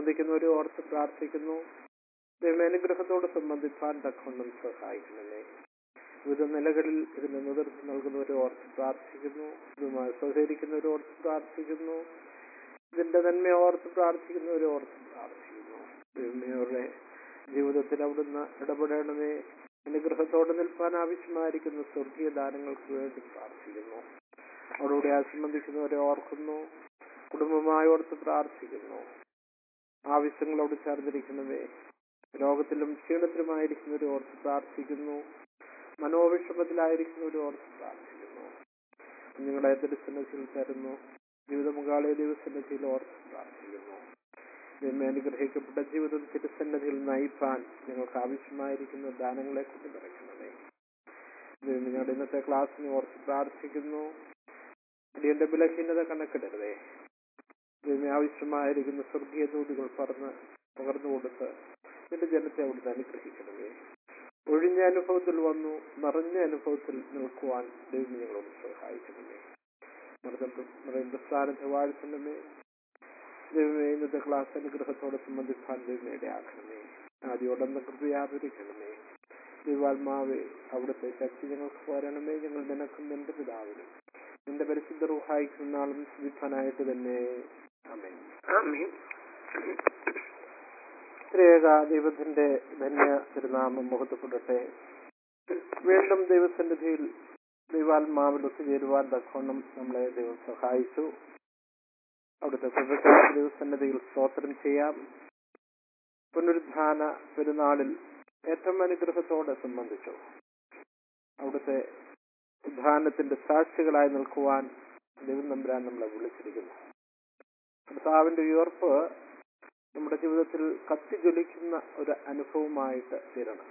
സംബന്ധിക്കുന്നവരെ ഓർത്ത് പ്രാർത്ഥിക്കുന്നു ദൈവാനുഗ്രഹത്തോട് സംബന്ധിപ്പാൻ തക്കൊണ്ടും സഹായിക്കണമേ വിവിധ നിലകളിൽ ഇതിന് നേതൃത്വം നൽകുന്നവരെ ഓർത്ത് പ്രാർത്ഥിക്കുന്നു ഇതുമായി സഹകരിക്കുന്നവരെ ഓർത്ത് പ്രാർത്ഥിക്കുന്നു ഇതിന്റെ നന്മ ഓർത്ത് പ്രാർത്ഥിക്കുന്നവരെ ഓർത്ത് പ്രാർത്ഥിക്കുന്നു ദൈവമേ ജീവിതത്തിൽ അവിടുന്ന് ഇടപെടണമേ അനുഗ്രഹത്തോടെ നിൽപ്പാൻ ആവശ്യമായിരിക്കുന്ന സ്വർഗീയ ദാനങ്ങൾക്ക് വേണ്ടി പ്രാർത്ഥിക്കുന്നു അവരോടെ സംബന്ധിക്കുന്നവരെ ഓർക്കുന്നു കുടുംബമായി ഓർത്ത് പ്രാർത്ഥിക്കുന്നു ആവശ്യങ്ങളോട് ചേർന്നിരിക്കണമേ രോഗത്തിലും ക്ഷീണത്തിലുമായിരിക്കുന്നവരെ ഓർത്ത് പ്രാർത്ഥിക്കുന്നു മനോവിഷമത്തിലായിരിക്കുന്നവരെ ഓർത്ത് പ്രാർത്ഥിക്കുന്നു നിങ്ങളെ ദൃസന്നത്തിൽ തരുന്നു ജീവിതമുകാളെ ദിവസന്നത്തിൽ ഓർത്ത് പ്രാർത്ഥിക്കുന്നു ദൈവമേ അനുഗ്രഹിക്കപ്പെട്ട ജീവിതം തിരുസന്നതിയിൽ നയിപ്പാൻ ഞങ്ങൾക്ക് ആവശ്യമായിരിക്കുന്ന ദാനങ്ങളെ കൊണ്ട് നിറയ്ക്കണമേ ദൈവം ഞങ്ങളുടെ ഇന്നത്തെ ക്ലാസ്സിനെ ഓർത്ത് പ്രാർത്ഥിക്കുന്നു അടിയന്റെ ബലഹീനത കണക്കിടരുതേ ദൈവമേ ആവശ്യമായിരിക്കുന്ന സ്വർഗീയ ദൂതുകൾ പറഞ്ഞ് പകർന്നു കൊടുത്ത് നിന്റെ ജനത്തെ അവിടുന്ന് അനുഗ്രഹിക്കണമേ ഒഴിഞ്ഞ അനുഭവത്തിൽ വന്നു നിറഞ്ഞ അനുഭവത്തിൽ നിൽക്കുവാൻ ദൈവം ഞങ്ങളോട് സഹായിക്കണമേ മൃത സ്ഥാനത്ത് വാഴ്ത്തണമേ ദൈവമേ ഇന്നത്തെ ക്ലാസ് അനുഗ്രഹത്തോടെ സംബന്ധിപ്പാൻ ദൈവമയുടെ ആക്കണമേ ആദ്യോടൊന്ന് കൃപയാതിരിക്കണമേ ദൈവാത്മാവേ അവിടുത്തെ ശക്തി ഞങ്ങൾക്ക് പോരണമേ ഞങ്ങൾ നിനക്കും നിന്റെ പിതാവിനും നിന്റെ പരിശുദ്ധ റൂഹായിക്കും നാളും സ്തുതിപ്പാനായിട്ട് തന്നെ അമേൻ ആമീൻ ത്രേക ദൈവത്തിന്റെ ധന്യ തിരുനാമം മുഖത്തുപെടട്ടെ വീണ്ടും ദൈവസന്നിധിയിൽ ദൈവാത്മാവിൽ ഒത്തുചേരുവാൻ തക്കോണം നമ്മളെ ദൈവം സഹായിച്ചു അവിടുത്തെ കൃപയ്ക്കായി ദൈവസന്നിധിയിൽ സ്തോത്രം ചെയ്യാം പുനരുദ്ധാന പെരുന്നാളിൽ ഏറ്റവും അനുഗ്രഹത്തോടെ സംബന്ധിച്ചു അവിടുത്തെ ഉദ്ധാനത്തിന്റെ സാക്ഷികളായി നിൽക്കുവാൻ ദൈവം നമ്പുരാൻ നമ്മളെ വിളിച്ചിരിക്കുന്നു കർത്താവിന്റെ ഉയർപ്പ് നമ്മുടെ ജീവിതത്തിൽ കത്തിജ്വലിക്കുന്ന ഒരു അനുഭവമായിട്ട് തീരണം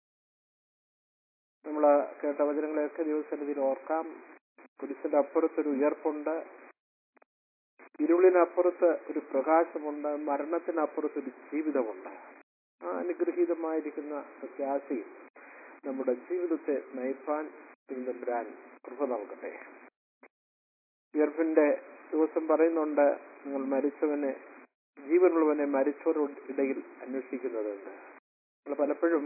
നമ്മൾ കേട്ട വചനങ്ങളെയൊക്കെ ദൈവസന്നിധിയിൽ ഓർക്കാം കുരിശിന്റെ അപ്പുറത്തൊരു ഉയർപ്പുണ്ട് ഇരുളിനപ്പുറത്ത് ഒരു പ്രകാശമുണ്ട് മരണത്തിനപ്പുറത്ത് ഒരു ജീവിതമുണ്ട് ആ അനുഗ്രഹീതമായിരിക്കുന്ന പ്രത്യാശയും നമ്മുടെ ജീവിതത്തെ നയിപ്പാൻ തിരുവനന്തപുരാൻ കൃപ നൽകട്ടെ ഉയർപ്പിന്റെ ദിവസം പറയുന്നുണ്ട് നിങ്ങൾ മരിച്ചവനെ ജീവനുള്ളവനെ മരിച്ചവരുടെ ഇടയിൽ അന്വേഷിക്കുന്നതുണ്ട് നമ്മൾ പലപ്പോഴും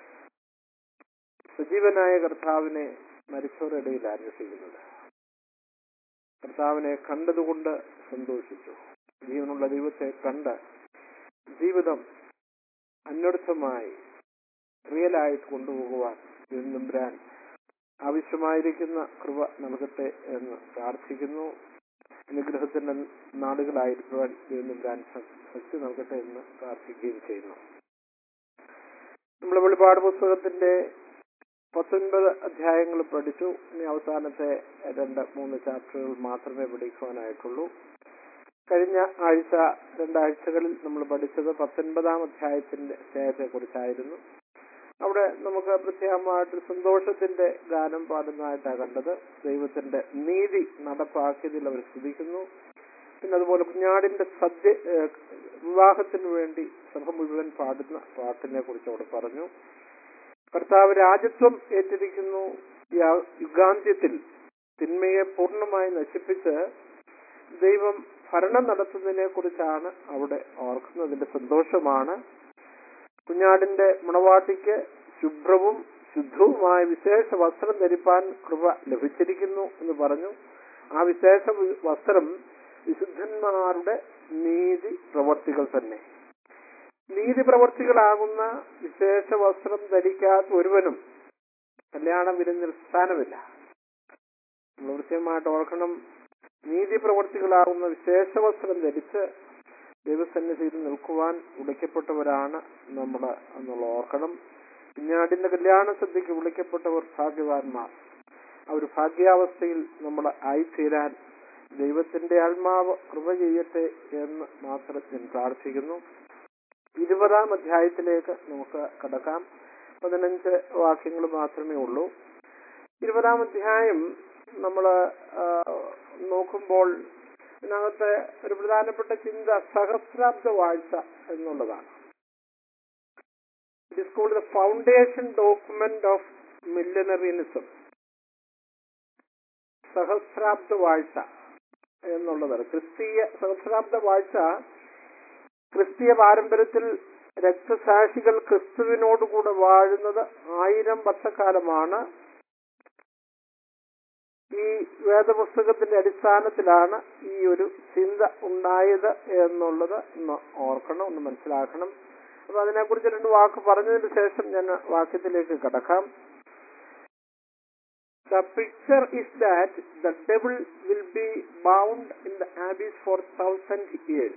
സജീവനായ കർത്താവിനെ മരിച്ചവരുടെ ഇടയിൽ അന്വേഷിക്കുന്നത് കർത്താവിനെ കണ്ടതുകൊണ്ട് സന്തോഷിച്ചു ജീവനുള്ള ദൈവത്തെ കണ്ട് ജീവിതം അന്വർത്ഥമായി റിയലായിട്ട് കൊണ്ടുപോകുവാൻ തിരുവനന്തപുരാൻ ആവശ്യമായിരിക്കുന്ന കൃപ നൽകട്ടെ എന്ന് പ്രാർത്ഥിക്കുന്നു അനുഗ്രഹത്തിന്റെ നാടുകളായിരിക്കുവാൻ തിരുവനന്തപുരാൻ ശക്തി നൽകട്ടെ എന്ന് പ്രാർത്ഥിക്കുകയും ചെയ്യുന്നു നമ്മൾ വെളിപാട് പുസ്തകത്തിന്റെ പത്തൊൻപത് അധ്യായങ്ങൾ പഠിച്ചു ഇനി അവസാനത്തെ രണ്ട് മൂന്ന് ചാപ്റ്ററുകൾ മാത്രമേ പഠിക്കുവാനായിട്ടുള്ളൂ കഴിഞ്ഞ ആഴ്ച രണ്ടാഴ്ചകളിൽ നമ്മൾ പഠിച്ചത് പത്തൊൻപതാം അധ്യായത്തിന്റെ അധ്യായത്തെ കുറിച്ചായിരുന്നു അവിടെ നമുക്ക് പ്രത്യേകമായിട്ട് സന്തോഷത്തിന്റെ ഗാനം പാടുന്നതായിട്ടാണ് കണ്ടത് ദൈവത്തിന്റെ നീതി നടപ്പാക്കിയതിൽ അവർ സ്തുതിക്കുന്നു പിന്നെ അതുപോലെ കുഞ്ഞാടിന്റെ സദ്യ ഏഹ്, വിവാഹത്തിന് വേണ്ടി സഭ മുഴുവൻ പാടുന്ന പാട്ടിനെ കുറിച്ച് അവിടെ പറഞ്ഞു കർത്താവ് രാജ്യത്വം ഏറ്റിരിക്കുന്നു ഈ ആ യുഗാന്ത്യത്തിൽ തിന്മയെ പൂർണ്ണമായി നശിപ്പിച്ച് ദൈവം ഭരണം നടത്തുന്നതിനെ കുറിച്ചാണ് അവിടെ ഓർക്കുന്നതിന്റെ സന്തോഷമാണ് കുഞ്ഞാടിന്റെ മണവാട്ടിക്ക് ശുഭ്രവും ശുദ്ധവുമായ വിശേഷ വസ്ത്രം ധരിപ്പാൻ കൃപ ലഭിച്ചിരിക്കുന്നു എന്ന് പറഞ്ഞു ആ വിശേഷ വി- വസ്ത്രം വിശുദ്ധന്മാരുടെ നീതി പ്രവർത്തികൾ തന്നെ നീതി പ്രവർത്തികളാകുന്ന വിശേഷ വസ്ത്രം ധരിക്കാത്ത ഒരുവനും കല്യാണ വിരുന്നിൽ സ്ഥാനമില്ല നമ്മൾ കൃത്യമായിട്ട് ഓർക്കണം നീതി പ്രവർത്തികളാകുന്ന വിശേഷ വസ്ത്രം ധരിച്ച് ദൈവസന്നിധിയിൽ നിൽക്കുവാൻ വിളിക്കപ്പെട്ടവരാണ് നമ്മൾ എന്നുള്ള ഓർക്കണം കുഞ്ഞാടിന്റെ കല്യാണ സദ്യക്ക് വിളിക്കപ്പെട്ടവർ ഭാഗ്യവാന്മാർ ആ ഒരു ഭാഗ്യാവസ്ഥയിൽ നമ്മൾ ആയിത്തീരാൻ ദൈവത്തിന്റെ ആത്മാവ് കൃപ ചെയ്യട്ടെ എന്ന് മാത്രം ഞാൻ പ്രാർത്ഥിക്കുന്നു ഇരുപതാം അധ്യായത്തിലേക്ക് നമുക്ക് കടക്കാം പതിനഞ്ച് വാക്യങ്ങൾ മാത്രമേ ഉള്ളൂ ഇരുപതാം അധ്യായം നമ്മൾ നോക്കുമ്പോൾ ഇതിനകത്ത് ഒരു പ്രധാനപ്പെട്ട ചിന്ത സഹസ്രാബ്ദ വാഴ്ച എന്നുള്ളതാണ് it is called the foundation document of millenarianism സഹസ്രാബ്ദ വാഴ്ച എന്നുള്ളതാണ് ക്രിസ്തീയ സഹസ്രാബ്ദ വാഴ്ച ക്രിസ്തീയ പാരമ്പര്യത്തിൽ രക്തസാക്ഷികൾ ക്രിസ്തുവിനോടുകൂടെ വാഴുന്നത് ആയിരം വർഷക്കാലമാണ് ഈ വേദപുസ്തകത്തിന്റെ അടിസ്ഥാനത്തിലാണ് ഈ ഒരു ചിന്ത ഉണ്ടായത് എന്നുള്ളത് ഒന്ന് ഓർക്കണം ഒന്ന് മനസ്സിലാക്കണം അപ്പൊ അതിനെക്കുറിച്ച് രണ്ട് വാക്ക് പറഞ്ഞതിന് ശേഷം ഞാൻ വാക്യത്തിലേക്ക് കടക്കാം The picture is that the devil will be bound in the abyss for thousand years.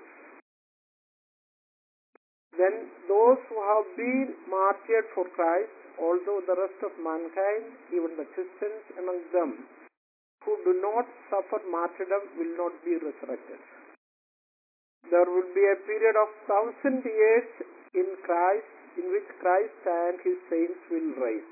Then those who have been martyred for Christ, although the rest of mankind, even the Christians among them, who do not suffer martyrdom, will not be resurrected. There will be a period of thousand years in Christ, in which Christ and his saints will reign.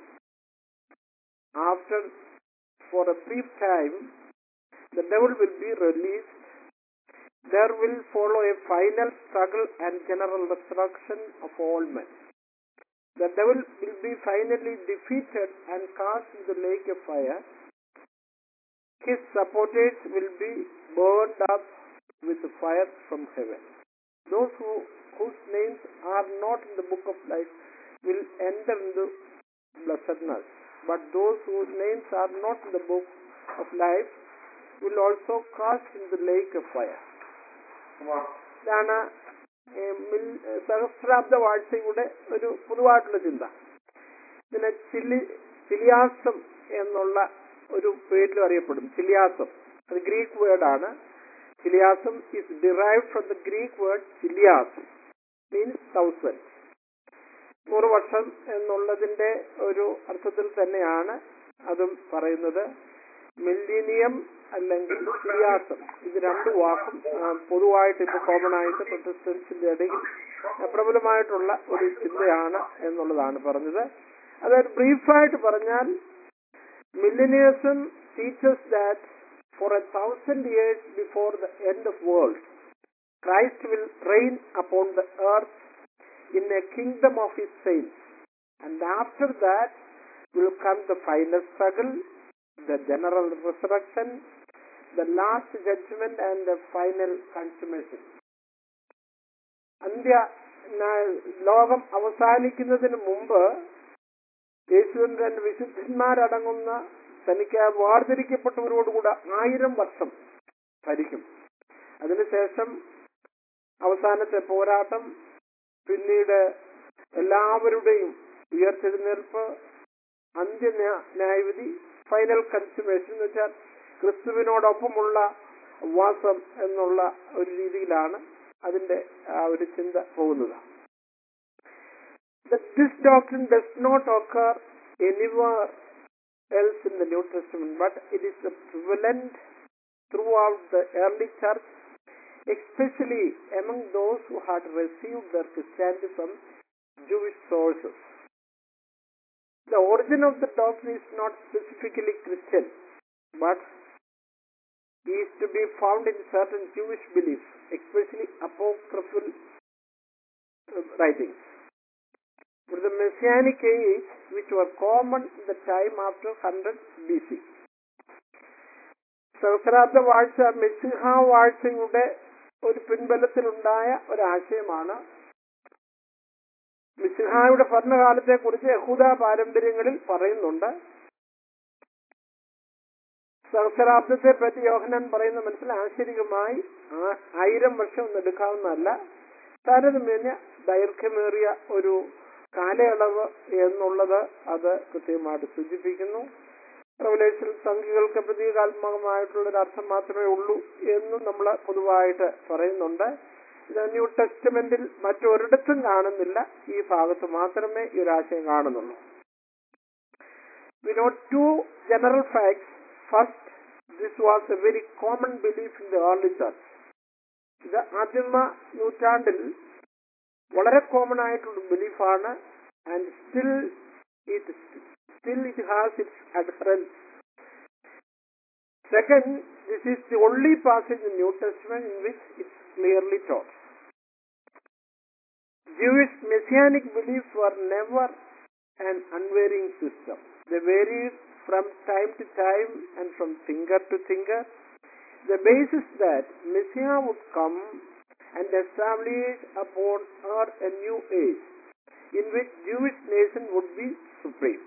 After, for a brief time, the devil will be released. There will follow a final struggle and general destruction of all men. The devil will be finally defeated and cast into the lake of fire. His supporters will be burned up with fire from heaven. Those who, whose names are not in the book of life will enter into blessedness, but those whose names are not in the book of life will also cast in the lake of fire. ഇതാണ് ഏഹ്, mill- ഏഹ്, സഹസ്രാബ്ദ വാഴ്ചയുടെ ഒരു പൊതുവായിട്ടുള്ള ചിന്ത ഇതിനെ Chile ചിലിയാസം എന്നുള്ള ഒരു പേരിലും അറിയപ്പെടും ചിലിയാസം അത് ഗ്രീക്ക് വേർഡാണ് chiliasm is derive from the Greek word chilias means thousand നൂറ് വർഷം എന്നുള്ളതിന്റെ ഒരു അർത്ഥത്തിൽ തന്നെയാണ് അതും പറയുന്നത് മില്ലീനിയം അല്ലെങ്കിൽ ചിലിയാസം ഇത് രണ്ട് വാക്കും ആ, പൊതുവായിട്ട് ഇപ്പൊ കോമൺ ആയിട്ട് പ്രൊട്ടസ്റ്റൻസിന്റെ ഇടയിൽ പ്രബലമായിട്ടുള്ള ഒരു ചിന്തയാണ് എന്നുള്ളതാണ് പറഞ്ഞത് അതായത് ബ്രീഫായിട്ട് പറഞ്ഞാൽ millennialism teachers that for a thousand years before the end of world Christ will reign upon the earth in a kingdom of his saints. And after that will come the final struggle, the general resurrection, the last judgment, and the final consummation. അന്ത്യ ന- ലോകം അവസാനിക്കുന്നതിന് മുമ്പ് യേശുവിൻ തന്റെ വിശുദ്ധന്മാരടങ്ങുന്ന തനിക്ക് വേർതിരിക്കപ്പെട്ടവരോടുകൂടെ ആയിരം വർഷം ഭരിക്കും അതിനുശേഷം അവസാനത്തെ പോരാട്ടം പിന്നീട് എല്ലാവരുടെയും ഉയർത്തെഴുന്നേൽപ്പ് അന്ത്യ ന്യാ- ന്യായവിധി ഫൈനൽ കൺസുമേഷൻ എന്ന് വെച്ചാൽ ക്രിസ്തുവിനോടൊപ്പമുള്ള വാസം എന്നുള്ള ഒരു രീതിയിലാണ് അതിന്റെ ആ ഒരു ചിന്ത പോകുന്നത് That this doctrine does not occur anywhere else in the New Testament, but it is prevalent throughout the early church especially among those who had received their Christianity from Jewish sources. The origin of the doctrine is not specifically Christian, but is to be found in certain Jewish beliefs, especially apocryphal uh, writings. For the Messianic age, which were common in the time after 100 BC. സഹസ്രാബ്ദ വാഴ്ച മെസ്സിഹ വാഴ്ചയുടെ ഒരു പിൻബലത്തിലുണ്ടായ ഒരാശയമാണ് മിസിഹായുടെ ഭരണകാലത്തെ കുറിച്ച് യഹൂദ പാരമ്പര്യങ്ങളിൽ പറയുന്നുണ്ട് സഹസ്രാബ്ദത്തെ പറ്റി യോഹനാൻ പറയുന്ന മനസ്സിൽ ആശ്ചര്യമായി ആ- ആയിരം വർഷം ഒന്നും എടുക്കാവുന്നതല്ല താരതമ്യേന ദൈർഘ്യമേറിയ ഒരു കാലയളവ് എന്നുള്ളത് അത് കൃത്യമായിട്ട് സൂചിപ്പിക്കുന്നു റവലേഷൻ സംഖ്യകൾക്ക് പ്രതീകാത്മകമായിട്ടുള്ള ഒരു അർത്ഥം മാത്രമേ ഉള്ളൂ എന്നും നമ്മൾ പൊതുവായിട്ട് പറയുന്നുണ്ട് ഇത് ന്യൂ ടെസ്റ്റ്മെന്റിൽ മറ്റൊരിടത്തും കാണുന്നില്ല ഈ ഭാഗത്ത് മാത്രമേ ഈ ഒരു ആശയം കാണുന്നുള്ളൂ we not to general facts first this was a very common belief in the early church ഇത് ആദ്യമ നൂറ്റാണ്ടിൽ വളരെ കോമൺ ആയിട്ടുള്ള ബിലീഫാണ് and still it still it has its adherents. Second, this is the only passage in New Testament in which it's clearly taught. Jewish messianic beliefs were never an unvarying system. They varied from time to time and from thinker to thinker. The basis that Messiah would come and establish upon earth a new age in which Jewish nation would be supreme.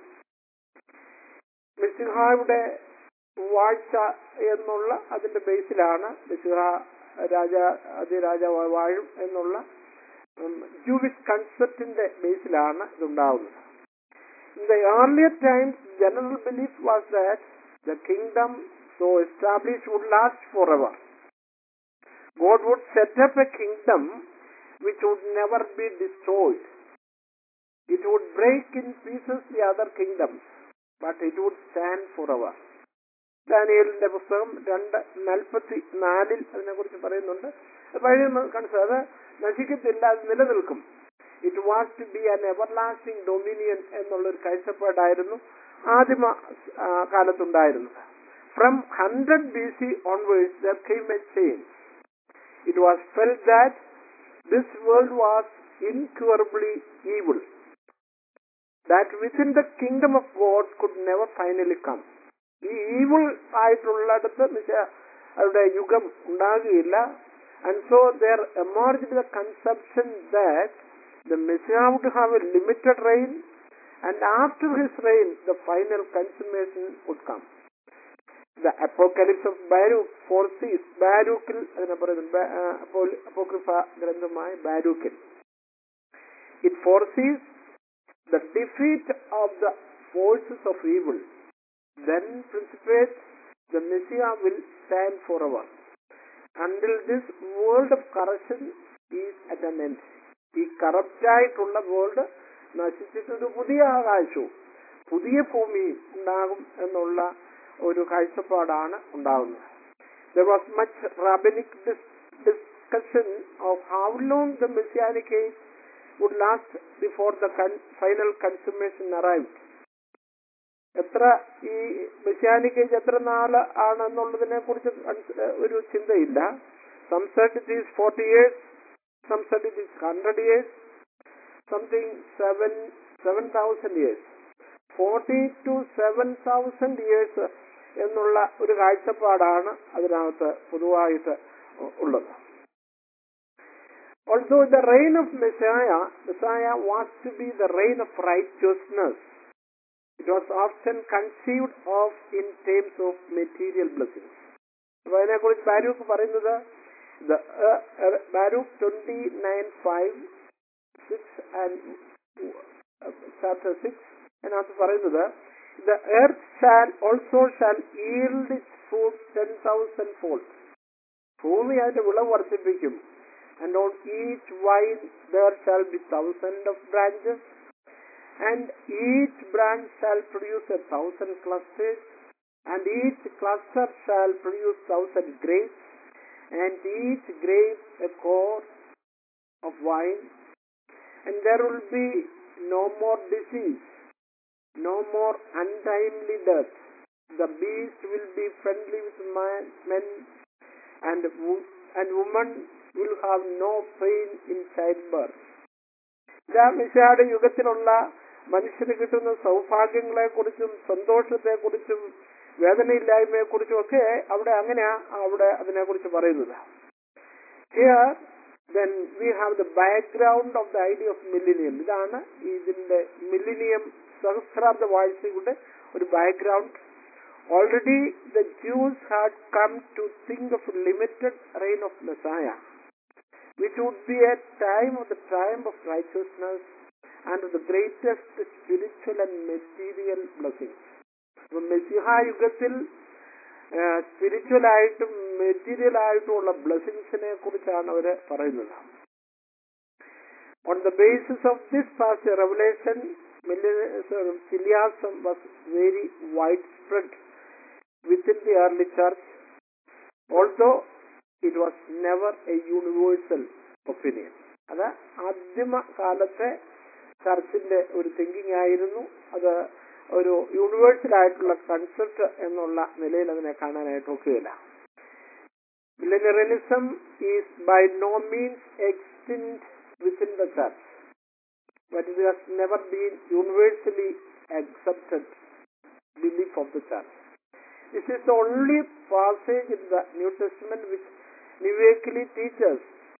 മിശിഹായുടെ വാഴ്ച എന്നുള്ള അതിന്റെ ബേസിലാണ് മിശിഹ രാജ അതിരാജാവായി വാഴും എന്നുള്ള Jewish കൺസെപ്റ്റിന്റെ ബേസിലാണ് ഇതുണ്ടാവുന്നത് In the earlier times, general belief was that the kingdom so established would last forever. God would set up a kingdom which would never be destroyed. It would break in pieces the other kingdoms, but it would stand forever. ദാനിയലിന്റെ പുസ്തകം രണ്ട് നാൽപ്പത്തി നാലിൽ അതിനെക്കുറിച്ച് പറയുന്നുണ്ട് അത് പഴയ കാണിച്ചത് അത് നശിക്കത്തില്ല അത് നിലനിൽക്കും it was to be an everlasting dominion എന്നുള്ളൊരു കാഴ്ചപ്പാടായിരുന്നു ആദിമ ആ, കാലത്തുണ്ടായിരുന്നത് from hundred B C onwards there came a change it was felt that this world was incurably evil, that within the kingdom of God could never finally come. ഈ evil ആയിട്ടുള്ളിടത്ത് മിശ- അവരുടെ യുഗം ഉണ്ടാകുകയില്ല and so there emerge the conception that the Messiah would have a limited reign and after his reign the final consummation would come the apocalypse of Baruch foresees ബാരൂക്കിൽ അതിനെ പറയുന്നു apocrypha ഗ്രന്ഥമായ ബാരൂക്കിൽ it foresees the defeat of the forces of evil then principate the Messiah will stand for ever until this world of corruption is at an end ഈ corrupt ആയിട്ടുള്ള world നശിച്ചിട്ട് ഒരു പുതിയ ആകാശവും പുതിയ ഭൂമിയും ഉണ്ടാകും എന്നുള്ള ഒരു കാഴ്ചപ്പാടാണ് ഉണ്ടാകുന്നത് there was much rabbinic discussion of how long the messianic age would last before the final consummation arrive എത്ര ഈ മെസ്സിയാനിക് ഏജ് എത്ര നാള് ആണെന്നുള്ളതിനെ കുറിച്ച് ഒരു ചിന്തയില്ല some said it is forty years some said it is hundred years something seven seven thousand years forty two seven thousand years എന്നുള്ള ഒരു കാഴ്ചപ്പാടാണ് അതിനകത്ത് പൊതുവായിട്ട് ഉള്ളത് also the reign of Messiah Messiah was to be the reign of righteousness it was often conceived of in terms of material blessings അപ്പൊ അതിനെക്കുറിച്ച് Baruch പറയുന്നത് Baruch twenty nine five six and chapter six അതിനകത്ത് പറയുന്നത് the earth shall also shall yield its fruit ten thousand fold ഭൂമി അതിന്റെ വിളവ് വർദ്ധിപ്പിക്കും and on each vine there shall be thousand of branches and each branch shall produce a thousand clusters and each cluster shall produce thousand grapes and each grape a cor of wine and there will be no more disease, no more untimely death. The beast will be friendly with man, men, and wo- and woman will have no pain in childbirth. ഇതാ മിശയുടെ യുഗത്തിലുള്ള മനുഷ്യന് കിട്ടുന്ന സൗഭാഗ്യങ്ങളെ കുറിച്ചും സന്തോഷത്തെ കുറിച്ചും വേദനയില്ലായ്മയെ കുറിച്ചും ഒക്കെ അവിടെ അങ്ങനെയാ അവിടെ അതിനെക്കുറിച്ച് പറയുന്നത് here then we have the background of the idea of millennium ഇതാണ് ഇതിന്റെ മില്ലിനിയം സഹസ്രാബ്ദ വാഴ്ചയുടെ ഒരു background already the Jews had come to think of limited reign of Messiah which would be a time of the time of righteousness and of the greatest spiritual and material blessing അപ്പൊ Messiah യുഗത്തിൽ spiritual ആയിട്ടും material ആയിട്ടും ഉള്ള ബ്ലെസ്സിങ്സിനെ കുറിച്ചാണ് അവർ പറയുന്നത് on the basis of this past Revelation chiliasm was very wide spread within the early church also it was never a universal opinion അത് ആദ്യമ കാലത്തെ ചർച്ചിന്റെ ഒരു തിങ്കിങ് ആയിരുന്നു അത് ഒരു യൂണിവേഴ്സൽ ആയിട്ടുള്ള കൺസെപ്റ്റ് എന്നുള്ള നിലയിൽ അതിനെ കാണാനായിട്ട് ഒക്കുകയില്ല millenarianism is by no means extinct within the church but it has never been universally accepted belief of the church this is the only passage in the New Testament which unequivocally teaches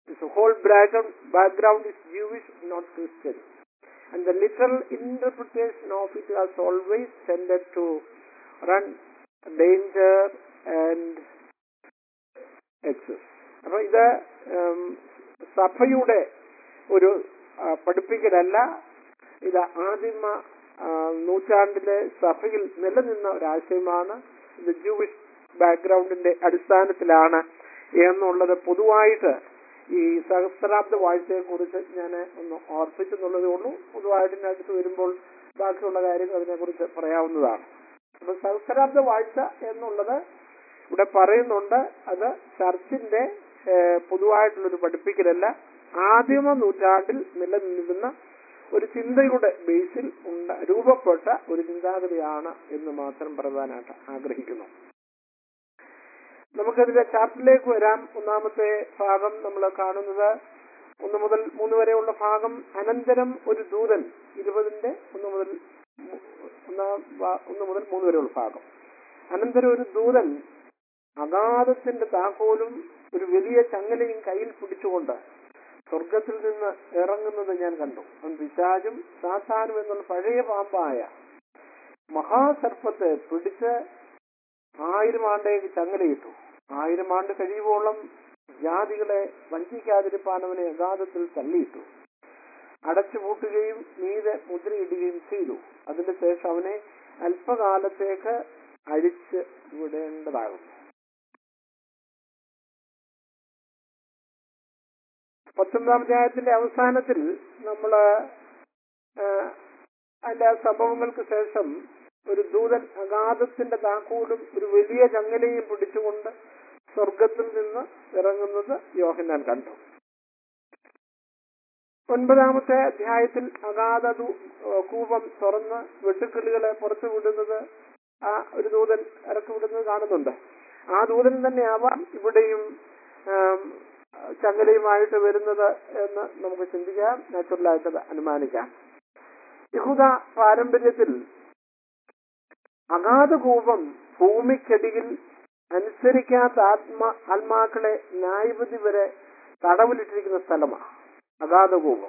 This whole background, background is Jewish, not Christian. And the literal interpretation of it has always tended to run danger and excess. അപ്പൊ ഇത് ഉം, സഭയുടെ ഒരു ആ, പഠിപ്പിക്കലല്ല ഇത് ആദിമ ആ, നൂറ്റാണ്ടിലെ സഭയിൽ നിലനിന്ന ഒരാശയമാണ് ഇത് ജൂവിഷ് ബാക്ക്ഗ്രൗണ്ടിന്റെ അടിസ്ഥാനത്തിലാണ് എന്നുള്ളത് പൊതുവായിട്ട് ഈ സഹസ്രാബ്ദ വാഴ്ചയെ കുറിച്ച് ഞാൻ ഒന്ന് ഓർപ്പിച്ചെന്നുള്ളതേ ഉള്ളൂ പൊതുവായിട്ട് ഇതിനകത്ത് വരുമ്പോൾ ബാക്കിയുള്ള കാര്യങ്ങൾ അതിനെക്കുറിച്ച് പറയാവുന്നതാണ് അപ്പൊ സഹസ്രാബ്ദ വാഴ്ച എന്നുള്ളത് ഇവിടെ പറയുന്നുണ്ട് അത് ചർച്ചിന്റെ ഏഹ്, പൊതുവായിട്ടുള്ളൊരു പഠിപ്പിക്കലല്ല ആദിമ നൂറ്റാണ്ടിൽ നിലനിന്നിരുന്ന ഒരു ചിന്തയുടെ ബേസിൽ ഉണ്ട രൂപപ്പെട്ട ഒരു ചിന്താഗതിയാണ് എന്ന് മാത്രം പറയാനായിട്ട് ആഗ്രഹിക്കുന്നു നമുക്കതിന്റെ ചാപ്റ്ററിലേക്ക് വരാം ഒന്നാമത്തെ ഭാഗം നമ്മൾ കാണുന്നത് ഒന്ന് മുതൽ മൂന്ന് വരെയുള്ള ഭാഗം അനന്തരം ഒരു ദൂതൻ ഇരുപതിന്റെ ഒന്ന് മുതൽ മു- ഒന്നാം ഭാ- ഒന്ന് മുതൽ മൂന്ന് വരെയുള്ള ഭാഗം അനന്തരം ഒരു ദൂതൻ അഗാധത്തിന്റെ താക്കോലും ഒരു വലിയ ചങ്ങലയും കയ്യിൽ പിടിച്ചുകൊണ്ട് സ്വർഗത്തിൽ നിന്ന് ഇറങ്ങുന്നത് ഞാൻ കണ്ടു അവൻ പിശാചും സാത്താനും എന്നുള്ള പഴയ പാമ്പായ മഹാസർപ്പത്തെ പിടിച്ച് ആയിരം ആണ്ടേക്ക് ചങ്ങലയിട്ടു ആയിരം ആണ്ട് കഴിയുവോളം ജാതികളെ വഞ്ചിക്കാതിരിപ്പാൻ അവനെ അഗാധത്തിൽ തള്ളിയിട്ടു അടച്ചുപൂട്ടുകയും മീതെ മുദ്രയിടുകയും ചെയ്തു അതിന്റെ ശേഷം അവനെ അല്പകാലത്തേക്ക് അഴിച്ച് വിടേണ്ടതാകുന്നു പത്തൊമ്പതാം അധ്യായത്തിന്റെ അവസാനത്തിൽ നമ്മള് ആ, അതിന്റെ ആ സംഭവങ്ങൾക്ക് ശേഷം ഒരു ദൂതൻ അഗാധത്തിന്റെ താക്കോലും ഒരു വലിയ ചങ്ങലയും പിടിച്ചുകൊണ്ട് സ്വർഗത്തിൽ നിന്ന് ഇറങ്ങുന്നത് യോഹന്നാൻ കണ്ടു ഒൻപതാമത്തെ അധ്യായത്തിൽ അഗാധ ദൂ- ഏഹ് കൂപം തുറന്ന് വെട്ടുക്കിളികളെ പുറത്തു വിടുന്നത് ആ ഒരു ദൂതൻ ഇറക്കി വിടുന്നത് കാണുന്നുണ്ട് ആ ദൂതൻ തന്നെയാവാം ഇവിടെയും ആം, ചങ്ങലയുമായിട്ട് വരുന്നത് എന്ന് നമുക്ക് ചിന്തിക്കാം നാച്ചുറലായിട്ട് അത് അനുമാനിക്കാം യഹൂദ പാരമ്പര്യത്തിൽ അഗാധകൂപം ഭൂമിക്കടിയിൽ അനുസരിക്കാത്ത ആത്മ ആത്മാക്കളെ ന്യായവിധി വരെ തടവിലിട്ടിരിക്കുന്ന സ്ഥലമാണ് അഗാധകൂപം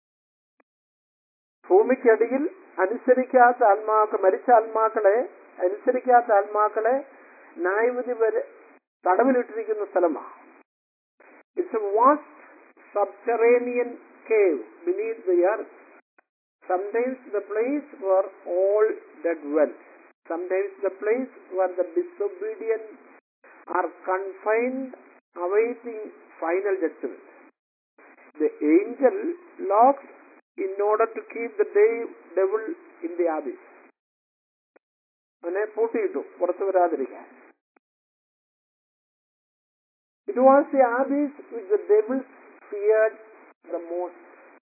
ഭൂമിക്കടിയിൽ അനുസരിക്കാത്ത ആത്മാക്കൾ മരിച്ച ആത്മാക്കളെ അനുസരിക്കാത്ത ആത്മാക്കളെ ന്യായവിധി വരെ തടവിലിട്ടിരിക്കുന്ന സ്ഥലമാണ് it's a vast subterranean cave beneath the earth Sometimes the place where all that dwelt. Sometimes the place where the disobedient are confined, awaiting final judgment. The angel locks in order to keep the de- devil in the abyss. അവനെ പൂട്ടിയിട്ടു പുറത്തു വരാതിരിക്കാൻ it was the abyss which the devil feared the most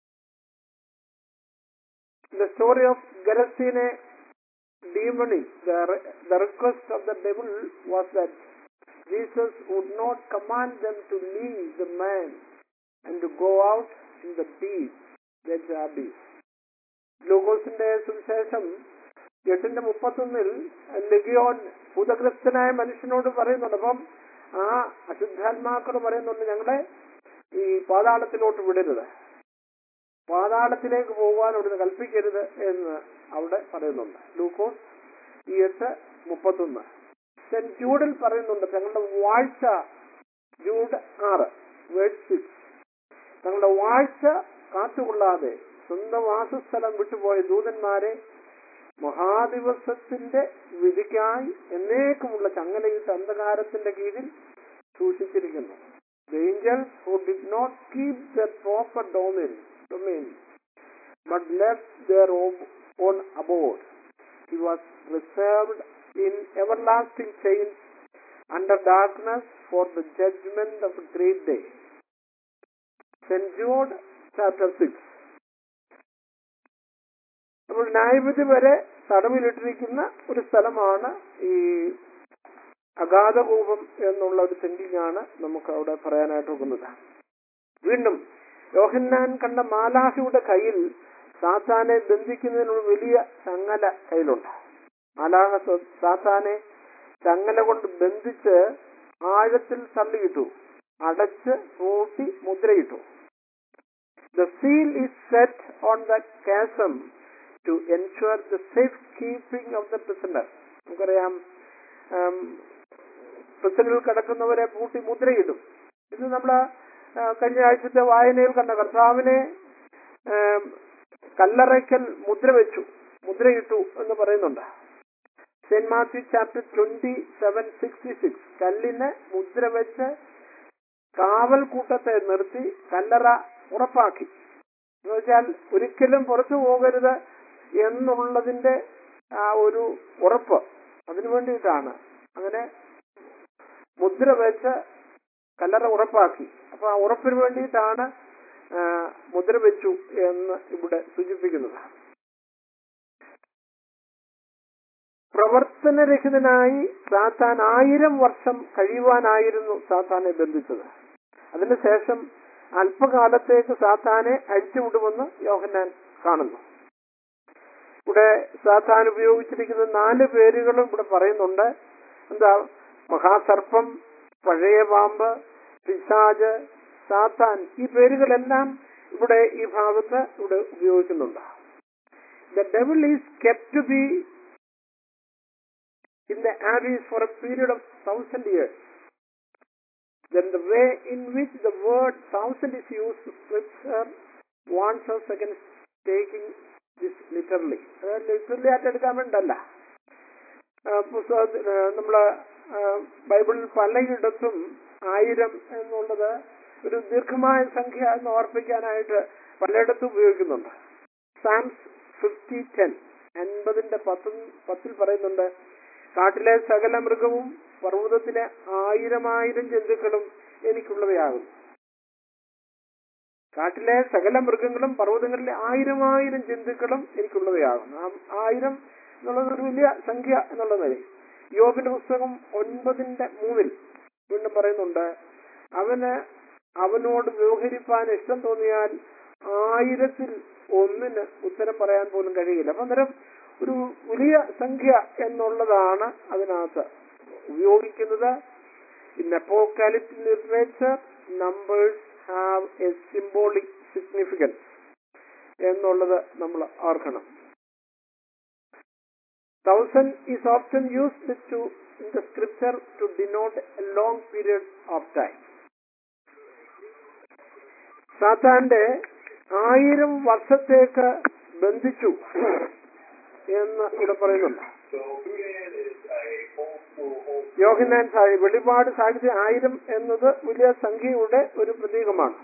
the story of Gerasene demony, the, re- the request of the devil was that Jesus would not command them to leave the man and to go out in the deep, that's the abyss. ലൂക്കോസിന്റെ സുവിശേഷം എട്ടിന്റെ മുപ്പത്തൊന്നിൽ ലഗിയോൻ ഭൂതഗ്രസ്തനായ മനുഷ്യനോട് പറയുന്നുണ്ട് അപ്പം ആ അശുദ്ധാത്മാക്കൾ പറയുന്നുണ്ട് ഞങ്ങളെ ഈ പാതാളത്തിലോട്ട് വിടരുത് പാതാളത്തിലേക്ക് പോകാൻ അവിടുന്ന് കൽപ്പിക്കരുത് എന്ന് അവിടെ പറയുന്നുണ്ട് ലൂക്കോസ് ഈ എട്ട് മുപ്പത്തൊന്ന് സെന്റ് ജൂഡിൽ പറയുന്നുണ്ട് തങ്ങളുടെ വാഴ്ച ജൂഡ് ആറ് വേർഡ് സിക്സ് തങ്ങളുടെ വാഴ്ച കാത്തുകൊള്ളാതെ സ്വന്തം വാസസ്ഥലം വിട്ടുപോയ ദൂതന്മാരെ മഹാദിവസത്തിന്റെ വിധിക്കായി എന്നേക്കുമുള്ള ചങ്ങലയിട്ട് അന്ധകാരത്തിന്റെ കീഴിൽ സൂക്ഷിച്ചിരിക്കുന്നു The angels who did not keep their proper domain, domain but left their own own abode. He was reserved in everlasting chains under darkness for the judgment of a great day. St. Jude chapter 6. അപ്പോൾ ന്യായവിധി വരെ തടവിലിട്ടിരിക്കുന്ന ഒരു സ്ഥലമാണ് ഈ അഗാധകൂപം എന്നുള്ള ഒരു thinking ആണ് നമുക്ക് അവിടെ പറയാനായിട്ട് ഒക്കുന്നത് വീണ്ടും യോഹന്നാൻ കണ്ട മാലാഹയുടെ കയ്യിൽ സാത്താനെ ബന്ധിക്കുന്നതിനുള്ള വലിയ ചങ്ങല കയ്യിലുണ്ട് മാലാഹ സ- സാത്താനെ ചങ്ങല കൊണ്ട് ബന്ധിച്ച് ആഴത്തിൽ തള്ളിയിട്ടു അടച്ച് പൂട്ടി മുദ്രയിട്ടു the seal is set on the chasm to ensure the safe keeping of the prisoner നമുക്കറിയാം പ്രിസണിൽ കിടക്കുന്നവരെ പൂട്ടി മുദ്രയിടും ഇത് നമ്മൾ കഴിഞ്ഞ ആഴ്ചത്തെ വായനയിൽ കണ്ട കർത്താവിനെ ആം, കല്ലറയ്ക്കൽ മുദ്ര വെച്ചു മുദ്രയിട്ടു എന്ന് പറയുന്നുണ്ട് Saint Matthew chapter twenty seven sixty six കല്ലിന് മുദ്ര വെച്ച് കാവൽ കൂട്ടത്തെ നിർത്തി കല്ലറ ഉറപ്പാക്കി എന്ന് വെച്ചാൽ ഒരിക്കലും പുറത്തു പോകരുത് എന്നുള്ളതിന്റെ ആ ഒരു ഉറപ്പ് അതിനു വേണ്ടിയിട്ടാണ് അങ്ങനെ മുദ്ര വെച്ച് കല്ലറ ഉറപ്പാക്കി അപ്പൊ ആ ഉറപ്പിന് വേണ്ടിയിട്ടാണ് ആ, മുദ്ര വെച്ചു എന്ന് ഇവിടെ സൂചിപ്പിക്കുന്നത് പ്രവർത്തനരഹിതനായി സാത്താൻ ആയിരം വർഷം കഴിയുവാനായിരുന്നു സാത്താനെ ബന്ധിച്ചത് അതിനുശേഷം അല്പകാലത്തേക്ക് സാത്താനെ അഴിച്ചുവിടുമെന്ന് യോഹന്നാൻ കാണുന്നു ഇവിടെ സാത്താൻ ഉപയോഗിച്ചിരിക്കുന്ന നാല് പേരുകളും ഇവിടെ പറയുന്നുണ്ട് എന്താ മഹാസർപ്പം പഴയ പാമ്പ് പിശാജ് സാത്താൻ ഈ പേരുകളെല്ലാം ഇവിടെ ഈ ഭാഗത്ത് ഇവിടെ ഉപയോഗിക്കുന്നുണ്ട് the devil is kept to be in the abyss for a period of thousand years. Then the way in which the word thousand is used, scripture warns us against taking this literally. അതായത് literally ആയിട്ട് എടുക്കാൻ വേണ്ടല്ല പുസ്തകത്തിൽ നമ്മള് ആ, ബൈബിളിൽ പലയിടത്തും ആയിരം എന്നുള്ളത് ഒരു ദീർഘമായ സംഖ്യ എന്ന് ഓർപ്പിക്കാനായിട്ട് പലയിടത്തും ഉപയോഗിക്കുന്നുണ്ട് സാംസ് ഫിഫ്റ്റി ടെൻ അൻപതിന്റെ പത്ത് പത്തിൽ പറയുന്നുണ്ട് കാട്ടിലെ സകല മൃഗവും പർവ്വതത്തിലെ ആയിരമായിരം ജന്തുക്കളും എനിക്കുള്ളവയാകുന്നു കാട്ടിലെ സകല മൃഗങ്ങളും പർവ്വതങ്ങളിലെ ആയിരമായിരം ജന്തുക്കളും എനിക്കുള്ളവയാകുന്നു ആ ആയിരം എന്നുള്ളത് ഒരു വലിയ സംഖ്യ എന്നുള്ള നിലയിൽ യോബിന്റെ പുസ്തകം ഒൻപതിന്റെ മൂന്നിൽ വീണ്ടും പറയുന്നുണ്ട് അവന് അവനോട് വ്യവഹരിപ്പാൻ ഇഷ്ടം തോന്നിയാൽ ആയിരത്തിൽ ഒന്നിന് ഉത്തരം പറയാൻ പോലും കഴിയില്ല അപ്പൊ അന്നേരം ഒരു വലിയ സംഖ്യ എന്നുള്ളതാണ് അതിനകത്ത് ഉപയോഗിക്കുന്നത് in apocalyptic literature numbers have a symbolic significance എന്നുള്ളത് നമ്മൾ ഓർക്കണം thousand is often used to in the scripture to denote a long period of time സാത്താന്റെ ആയിരം വർഷത്തേക്ക് ബന്ധിച്ചു എന്ന് ഇവിടെ പറയുന്നുണ്ട് യോഹന്നാൻ സാഹി വെളിപാട് സാഹിത്യം ആയിരം എന്നത് വലിയ സംഖ്യയുടെ ഒരു പ്രതീകമാണ്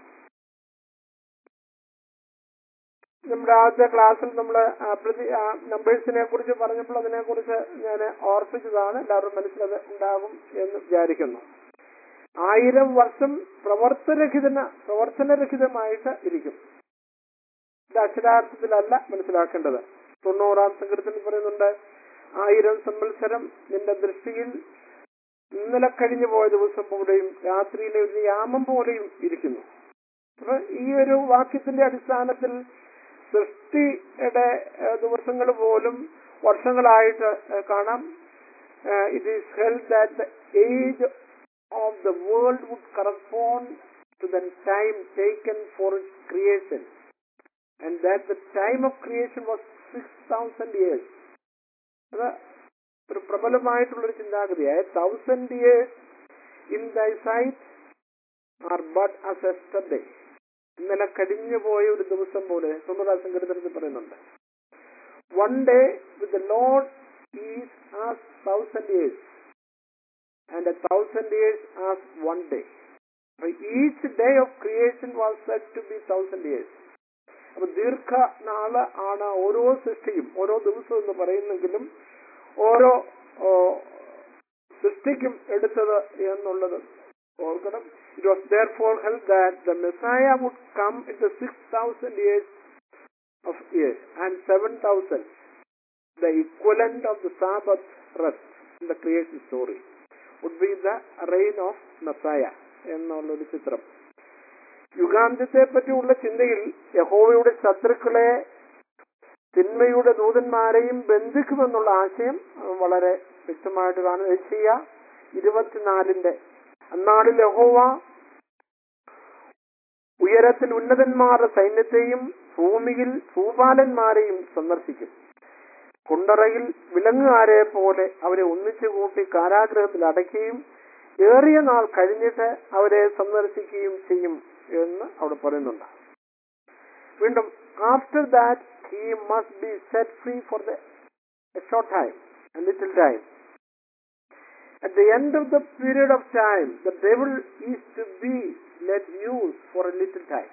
നമ്മുടെ ആദ്യത്തെ ക്ലാസ്സിൽ നമ്മൾ നമ്പേഴ്സിനെ കുറിച്ച് പറഞ്ഞപ്പോൾ അതിനെ കുറിച്ച് ഞാൻ ഓർപ്പിച്ചതാണ് എല്ലാവരും മനസ്സിലത് ഉണ്ടാകും എന്ന് വിചാരിക്കുന്നു ആയിരം വർഷം പ്രവർത്തനരഹിതന പ്രവർത്തനരഹിതമായിട്ട് ഇരിക്കും ഇത് അക്ഷരാർത്ഥത്തിലല്ല മനസ്സിലാക്കേണ്ടത് തൊണ്ണൂറാം സങ്കീർത്തനത്തിൽ പറയുന്നുണ്ട് ആയിരം സംവത്സരം നിന്റെ ദൃഷ്ടിയിൽ ഇന്നലെ കഴിഞ്ഞു പോയ ദിവസം പോലെയും രാത്രിയിലെ ഒരു യാമം പോലെയും ഇരിക്കുന്നു അപ്പൊ ഈ ഒരു വാക്യത്തിന്റെ അടിസ്ഥാനത്തിൽ സൃഷ്ടിയുടെ ദിവസങ്ങൾ പോലും വർഷങ്ങളായിട്ട് ഏഹ്, കാണാം it is held that the age of the world would correspond to the time taken for it creation and that the time of creation was six thousand years അത് ഒരു പ്രബലമായിട്ടുള്ളൊരു ചിന്താഗതിയായ thousand years in thy sight are but as yesterday ഇന്നലെ കഴിഞ്ഞു പോയ ഒരു ദിവസം പോലെ തൊണ്ണൂറാം സങ്കീർത്തനത്തിൽ പറയുന്നുണ്ട് one day with the Lord is as thousand years and a thousand years as one day each day of creation was set to be thousand years അപ്പൊ ദീർഘ നാള് ആണ് ഓരോ സൃഷ്ടിയും ഓരോ ദിവസവും എന്ന് പറയുന്നെങ്കിലും ഓരോ ഓ, സൃഷ്ടിക്കും എടുത്തത് എന്നുള്ളത് ഓർക്കണം it was therefore held that the Messiah would come in the six thousand years of years and seven thousand the equivalent of the Sabbath rest in the creation story would be the reign of Messiah എന്നുള്ളൊരു ചിത്രം യുഗാന്ത്യത്തെ പറ്റിയുള്ള ചിന്തയിൽ യഹോവയുടെ ശത്രുക്കളെ തിന്മയുടെ ദൂതന്മാരെയും ബന്ധിക്കുമെന്നുള്ള ആശയം അഹ് വളരെ വ്യക്തമായിട്ട് കാണുന്നത് യശയ്യ ഇരുപത്തിനാലിന്റെ അന്നാളിൽ യഹോവ ഉയരത്തിൽ ഉന്നതന്മാരുടെ സൈന്യത്തെയും ഭൂമിയിൽ ഭൂപാലന്മാരെയും സന്ദർശിക്കും കുണ്ടറയിൽ വിലങ്ങുകാരെ പോലെ അവരെ ഒന്നിച്ചു കൂട്ടി കാരാഗ്രഹത്തിൽ അടയ്ക്കുകയും ഏറിയ നാൾ കഴിഞ്ഞിട്ട് അവരെ സന്ദർശിക്കുകയും ചെയ്യും എന്ന് അവിടെ പറയുന്നുണ്ട് വീണ്ടും after that he must be set free for the short time little time At the end of the period of time, the devil is to be let loose for a little time.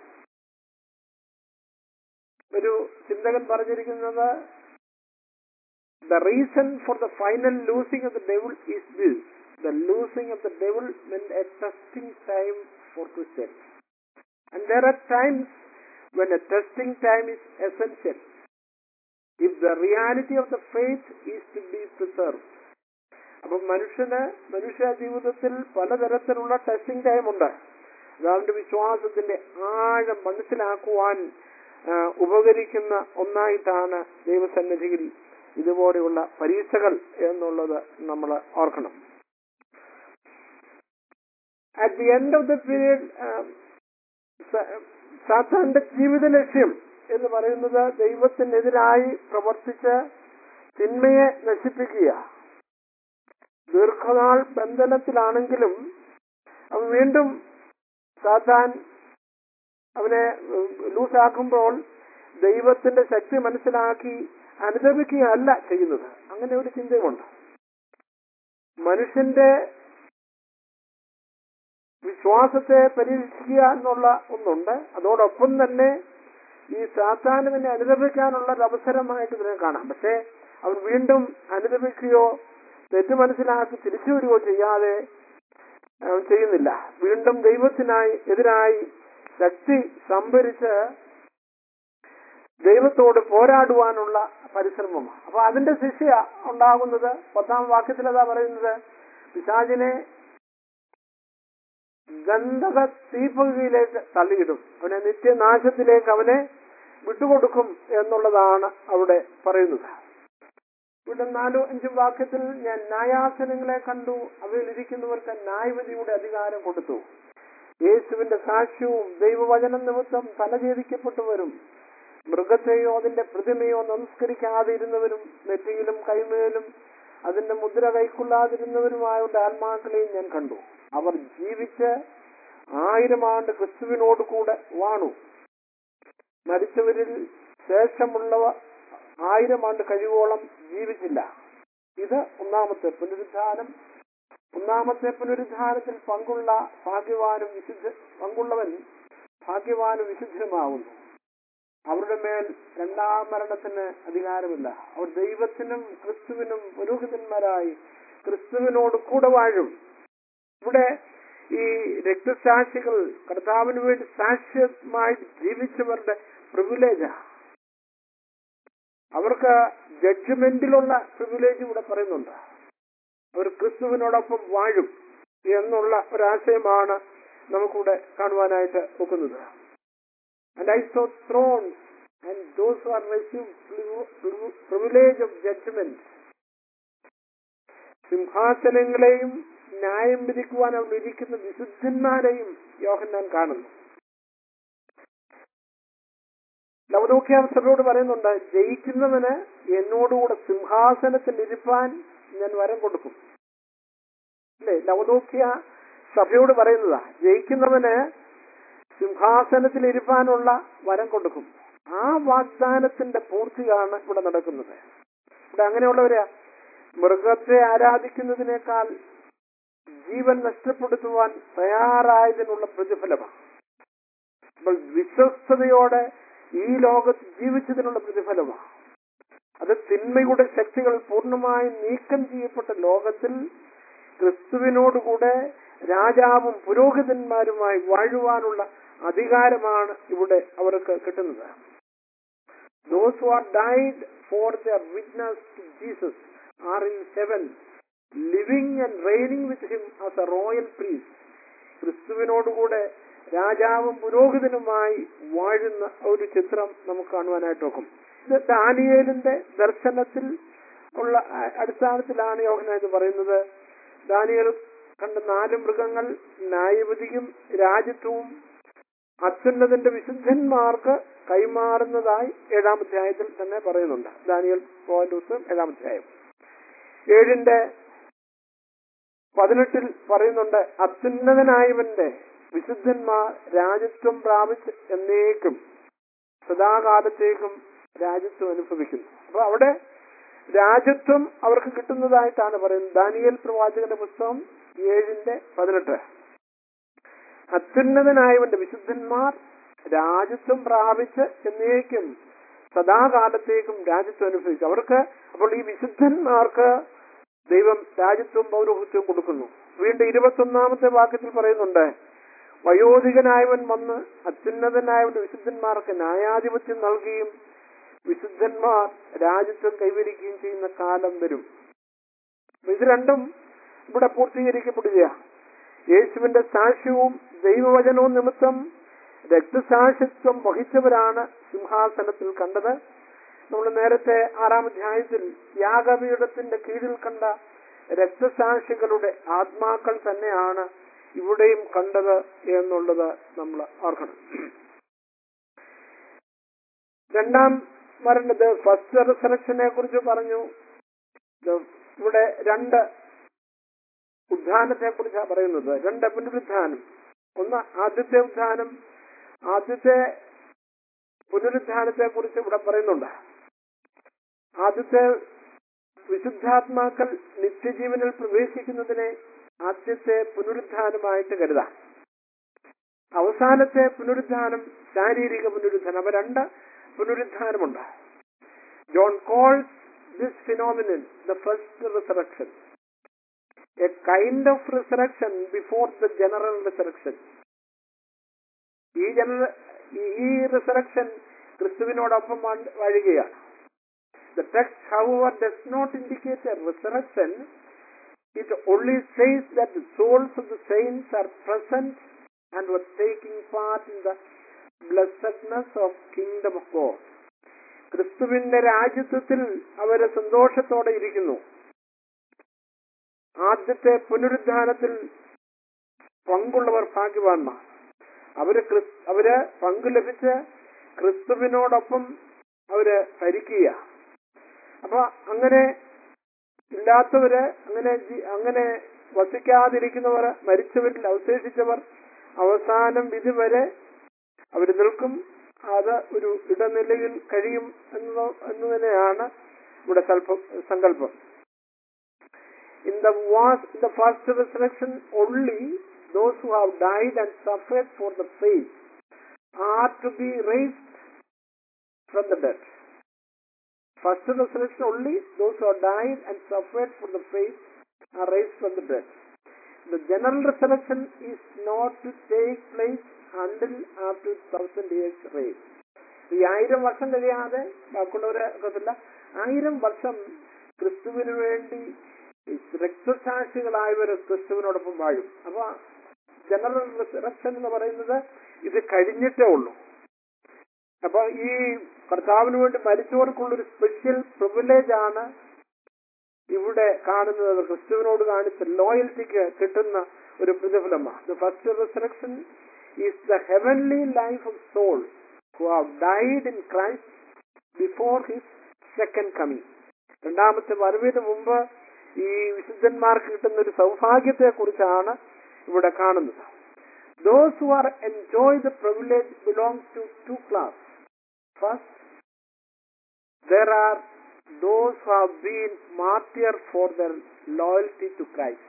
ഒരു ചിന്തകൻ പറഞ്ഞിരിക്കുന്നത് the reason for the final losing of the devil is this. The losing of the devil meant a testing time for Christians. And there are times when a testing time is essential. If the reality of the faith is to be preserved. അപ്പം മനുഷ്യന് മനുഷ്യ ജീവിതത്തിൽ പലതരത്തിലുള്ള testing time ഉണ്ട് അത് അവന്റെ വിശ്വാസത്തിന്റെ ആഴം മനസ്സിലാക്കുവാൻ ആ, ഉപകരിക്കുന്ന ഒന്നായിട്ടാണ് ദൈവസന്നിധിയിൽ ഇതുപോലെയുള്ള പരീക്ഷകൾ എന്നുള്ളത് നമ്മൾ ഓർക്കണം at the end of the period സാത്താന്റെ ജീവിത ലക്ഷ്യം എന്ന് പറയുന്നത് ദൈവത്തിനെതിരായി പ്രവർത്തിച്ച് തിന്മയെ നശിപ്പിക്കുക ദീർഘനാൾ ബന്ധനത്തിലാണെങ്കിലും അവൻ വീണ്ടും സാത്താൻ അവനെ ലൂസാക്കുമ്പോൾ ദൈവത്തിന്റെ ശക്തി മനസ്സിലാക്കി അനുദപിക്കുകയല്ല ചെയ്യുന്നത് അങ്ങനെ ഒരു ചിന്തയുമുണ്ട് മനുഷ്യന്റെ വിശ്വാസത്തെ പരീക്ഷിക്കുക എന്നുള്ള ഒന്നുണ്ട് അതോടൊപ്പം തന്നെ ഈ സാത്താനുവിനെ അനുദപിക്കാനുള്ള ഒരു അവസരമായിട്ട് ഇതിനെ കാണാം പക്ഷേ അവൻ വീണ്ടും അനുദപിക്കുകയോ തെറ്റ് മനസ്സിലാക്കി തിരിച്ചു വരികയോ ചെയ്യാതെ അവൻ ചെയ്യുന്നില്ല വീണ്ടും ദൈവത്തിനായി എതിരായി ശക്തി സംഭരിച്ച് ദൈവത്തോട് പോരാടുവാനുള്ള പരിശ്രമമാണ് അപ്പൊ അതിന്റെ ശിക്ഷ ഉണ്ടാകുന്നത് പത്താം വാക്യത്തിൽ അതാ പറയുന്നത് പിശാചിനെ ഗന്ധക തീപകിയിലേക്ക് തള്ളിയിടും അവനെ നിത്യനാശത്തിലേക്ക് അവനെ വിട്ടുകൊടുക്കും എന്നുള്ളതാണ് അവിടെ പറയുന്നത് ഇവിടെ നാലോ അഞ്ചും വാക്യത്തിൽ ഞാൻ ന്യായാസനങ്ങളെ കണ്ടു അവയിൽ ഇരിക്കുന്നവർക്ക് ന്യായവിധിയുടെ അധികാരം കൊടുത്തു യേശുവിന്റെ സാക്ഷ്യവും ദൈവവചനം നിമിത്തം തലചേദിക്കപ്പെട്ടവരും മൃഗത്തെയോ അതിന്റെ പ്രതിമയോ നമസ്കരിക്കാതിരുന്നവരും നെറ്റിയിലും കൈമേലും അതിന്റെ മുദ്ര കൈക്കൊള്ളാതിരുന്നവരുമായുള്ള ആത്മാക്കളെയും ഞാൻ കണ്ടു അവർ ജീവിച്ച് ആയിരം ആണ്ട് ക്രിസ്തുവിനോട് കൂടെ വാണു മരിച്ചവരിൽ ശേഷമുള്ളവ ആയിരം ആണ്ട് കഴിവോളം ജീവിച്ചില്ല ഇത് ഒന്നാമത്തെ പുനരുദ്ധാനം ഒന്നാമത്തെ പുനരുദ്ധാനത്തിൽ പങ്കുള്ള ഭാഗ്യവാനും വിശുദ്ധ പങ്കുള്ളവൻ ഭാഗ്യവാനും വിശുദ്ധനുമാകുന്നു അവരുടെ മേൽ രണ്ടാം മരണത്തിന് അധികാരമില്ല അവർ ദൈവത്തിനും ക്രിസ്തുവിനും പുരോഹിതന്മാരായി ക്രിസ്തുവിനോട് കൂടെ വാഴും ഇവിടെ ഈ രക്തസാക്ഷികൾ കർത്താവിന് വേണ്ടി സാക്ഷ്യമായി ജീവിച്ചവരുടെ പ്രിവിലേജാ അവർക്ക് ജഡ്ജ്മെന്റിലുള്ള പ്രിവിലേജ് ഇവിടെ പറയുന്നുണ്ട് അവർ ക്രിസ്തുവിനോടൊപ്പം വാഴും എന്നുള്ള ഒരാശയമാണ് നമുക്കിവിടെ കാണുവാനായിട്ട് ഒക്കുന്നത് And I saw thrones, and those who are received privilege of judgment. സിംഹാസനങ്ങളെയും ന്യായം വിധിക്കുവാൻ അവിടെ ഇരിക്കുന്ന വിശുദ്ധന്മാരെയും യോഹന്നാൻ കാണുന്നു ലവദോക്യാവസ്ഥയോട് പറയുന്നുണ്ട് ജയിക്കുന്നവന് എന്നോടുകൂടെ സിംഹാസനത്തിൽ ഇരിപ്പാൻ ഞാൻ വരം കൊടുക്കും അല്ലേ ലവദോക്യ സഭയോട് പറയുന്നതാ ജയിക്കുന്നവന് സിംഹാസനത്തിൽ ഇരിപ്പാനുള്ള വരം കൊടുക്കും ആ വാഗ്ദാനത്തിന്റെ പൂർത്തിയാണ് ഇവിടെ നടക്കുന്നത് ഇവിടെ അങ്ങനെയുള്ളവരെ മൃഗത്തെ ആരാധിക്കുന്നതിനേക്കാൾ ജീവൻ നഷ്ടപ്പെടുത്തുവാൻ തയ്യാറായതിനുള്ള പ്രതിഫലമാണ് നമ്മൾ വിശ്വസ്തയോടെ ഈ ലോകത്ത് ജീവിച്ചതിനുള്ള പ്രതിഫലമാണ് അത് തിന്മയുടെ ശക്തികൾ പൂർണ്ണമായും നീക്കം ചെയ്യപ്പെട്ട ലോകത്തിൽ ക്രിസ്തുവിനോടുകൂടെ രാജാവും പുരോഹിതന്മാരുമായി വാഴുവാനുള്ള അധികാരമാണ് ഇവിടെ അവർക്ക് കിട്ടുന്നത് those who are died for their witness to Jesus are in heaven living and reigning with him as a royal priests ക്രിസ്തുവിനോടുകൂടെ രാജാവും പുരോഹിതനുമായി വാഴുന്ന ഒരു ചിത്രം നമുക്ക് കാണുവാനായിട്ട് നോക്കും ഇത് ദാനിയേലിന്റെ ദർശനത്തിൽ ഉള്ള അടിസ്ഥാനത്തിലാണ് യോഹന ഇത് പറയുന്നത് ദാനിയേൽ കണ്ട നാല് മൃഗങ്ങൾ ന്യായവിധിയും രാജ്യത്വവും അത്യുന്നതിന്റെ വിശുദ്ധന്മാർക്ക് കൈമാറുന്നതായി ഏഴാം അധ്യായത്തിൽ തന്നെ പറയുന്നുണ്ട് ദാനിയൽ പോയിന്റ് പുസ്തകം ഏഴാം അധ്യായം ഏഴിന്റെ പതിനെട്ടിൽ പറയുന്നുണ്ട് അത്യുന്നതനായവന്റെ വിശുദ്ധന്മാർ രാജ്യത്വം പ്രാപിച്ച് എന്നേക്കും സദാകാലത്തേക്കും രാജ്യത്വം അനുഭവിക്കുന്നു അപ്പൊ അവിടെ രാജ്യത്വം അവർക്ക് കിട്ടുന്നതായിട്ടാണ് പറയുന്നത് ദാനിയൽ പ്രവാചകന്റെ പുസ്തകം ഏഴിന്റെ പതിനെട്ട് അത്യുന്നതനായവന്റെ വിശുദ്ധന്മാർ രാജ്യത്വം പ്രാപിച്ച് എന്നേക്കും സദാകാലത്തേക്കും രാജ്യത്വം അനുഭവിക്കും അവർക്ക് അപ്പോൾ ഈ വിശുദ്ധന്മാർക്ക് ദൈവം രാജ്യത്വം പൗരോഹിത്യവും കൊടുക്കുന്നു വീണ്ടും ഇരുപത്തൊന്നാമത്തെ വാക്യത്തിൽ പറയുന്നുണ്ട് വയോധികനായവൻ വന്ന് അത്യുന്നതനായവന്റെ വിശുദ്ധന്മാർക്ക് ന്യായാധിപത്യം നൽകുകയും വിശുദ്ധന്മാർ രാജ്യത്വം കൈവരിക്കുകയും ചെയ്യുന്ന കാലം വരും അപ്പൊ ഇത് രണ്ടും ഇവിടെ പൂർത്തീകരിക്കപ്പെടുക യേശുവിന്റെ സാക്ഷ്യവും ദൈവവചനവും നിമിത്തം രക്തസാക്ഷിത്വം വഹിച്ചവരാണ് സിംഹാസനത്തിൽ കണ്ടത് നമ്മൾ നേരത്തെ ആറാം അധ്യായത്തിൽ യാഗപീഠത്തിന്റെ കീഴിൽ കണ്ട രക്തസാക്ഷികളുടെ ആത്മാക്കൾ തന്നെയാണ് ഇവിടെയും കണ്ടത് എന്നുള്ളത് നമ്മൾ ഓർക്കണം രണ്ടാം മരണത് ഫസ്റ്റ് റിസറക്ഷനെ കുറിച്ച് പറഞ്ഞു ഇത് ഇവിടെ രണ്ട് ഉദ്ധാനത്തെ കുറിച്ചാണ് പറയുന്നത് രണ്ട് പുനരുദ്ധാനം ഒന്ന് ആദ്യത്തെ ഉദ്ധാനം ആദ്യത്തെ പുനരുദ്ധാനത്തെ കുറിച്ച് ഇവിടെ പറയുന്നുണ്ട് ആദ്യത്തെ വിശുദ്ധാത്മാക്കൾ നിത്യജീവനിൽ പ്രവേശിക്കുന്നതിനെ ആദ്യത്തെ പുനരുദ്ധാനമായിട്ട് കരുതാം അവസാനത്തെ പുനരുദ്ധാനം ശാരീരിക പുനരുദ്ധാനം അവ രണ്ട് പുനരുദ്ധാനമുണ്ട് John calls this phenomenon the first resurrection a kind of resurrection before the general resurrection ഈ ജനറൽ ഈ റിസറക്ഷൻ ക്രിസ്തുവിനോടൊപ്പം വ- വഴുകയാണ് The text, however, does not indicate a resurrection. It only says that the souls of the saints are present and were taking part in the blessedness of kingdom of God. ക്രിസ്തുവിന്റെ രാജ്യത്വത്തിൽ അവര് സന്തോഷത്തോടെ ഇരിക്കുന്നു ആദ്യത്തെ പുനരുദ്ധാനത്തിൽ പങ്കുള്ളവർ ഭാഗ്യവാന്മാർ അവര് ക്രിസ്- അവര് പങ്കു ലഭിച്ച് ക്രിസ്തുവിനോടൊപ്പം അവര് ഭരിക്കുക അപ്പൊ അങ്ങനെ ഇല്ലാത്തവര് അങ്ങനെ ജി- അങ്ങനെ വസിക്കാതിരിക്കുന്നവർ മരിച്ചവരിൽ അവശേഷിച്ചവർ അവസാനം വിധി വരെ അവർ നിൽക്കും അത് ഒരു ഇടനിലയിൽ കഴിയും എന്ന എന്ന് തന്നെയാണ് ഇവിടെ സൽപ്പ സങ്കല്പം In the was in the first resurrection only those who have died and suffered for the faith are to be raised from the dead. First resurrection only those who have died and suffered for the faith are raised from the dead. The general resurrection is not to take place until after thousand years reign. ഈ ആയിരം വർഷം കഴിയാതെ ബാക്കിയുള്ളവരെ ഒക്കത്തില്ല ആയിരം വർഷം ക്രിസ്തുവിന് വേണ്ടി ഈ രക്തസാക്ഷികളായവർ ക്രിസ്തുവിനോടൊപ്പം വാഴും അപ്പൊ ജനറൽ റിസറക്ഷൻ എന്ന് പറയുന്നത് ഇത് കഴിഞ്ഞിട്ടേ ഉള്ളൂ അപ്പൊ ഈ കർത്താവിന് വേണ്ടി മരിച്ചവർക്കുള്ളൊരു സ്പെഷ്യൽ പ്രിവിലേജ് ആണ് ഇവിടെ കാണുന്നത് ക്രിസ്തുവിനോട് കാണിച്ച ലോയൽറ്റിക്ക് കിട്ടുന്ന ഒരു പ്രതിഫലമാണ് the first resurrection is the heavenly life of soul who have died in Christ before his second coming രണ്ടാമത്തെ വരവിന് മുമ്പ് ഈ വിശുദ്ധന്മാർക്ക് കിട്ടുന്ന ഒരു സൗഭാഗ്യത്തെ കുറിച്ചാണ് ഇവിടെ കാണുന്നത് those who are enjoy the privilege belongs to to class first there are those who have been martyred for their loyalty to Christ.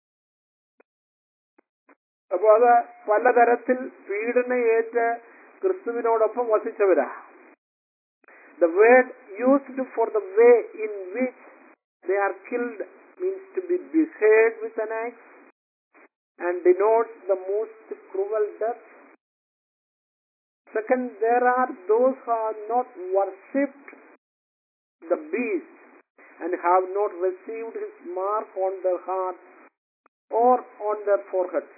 അപ്പോൾ അത് പലതരത്തിൽ പീഡനയേറ്റ് ക്രിസ്തുവിനോടൊപ്പം വസിച്ചവരാ the word used for the way in which they are killed means to be beheaded വിത്ത് an axe and denotes the most cruel death Second, there are those who have not worshipped the beast and have not received his mark on their heart or on their foreheads.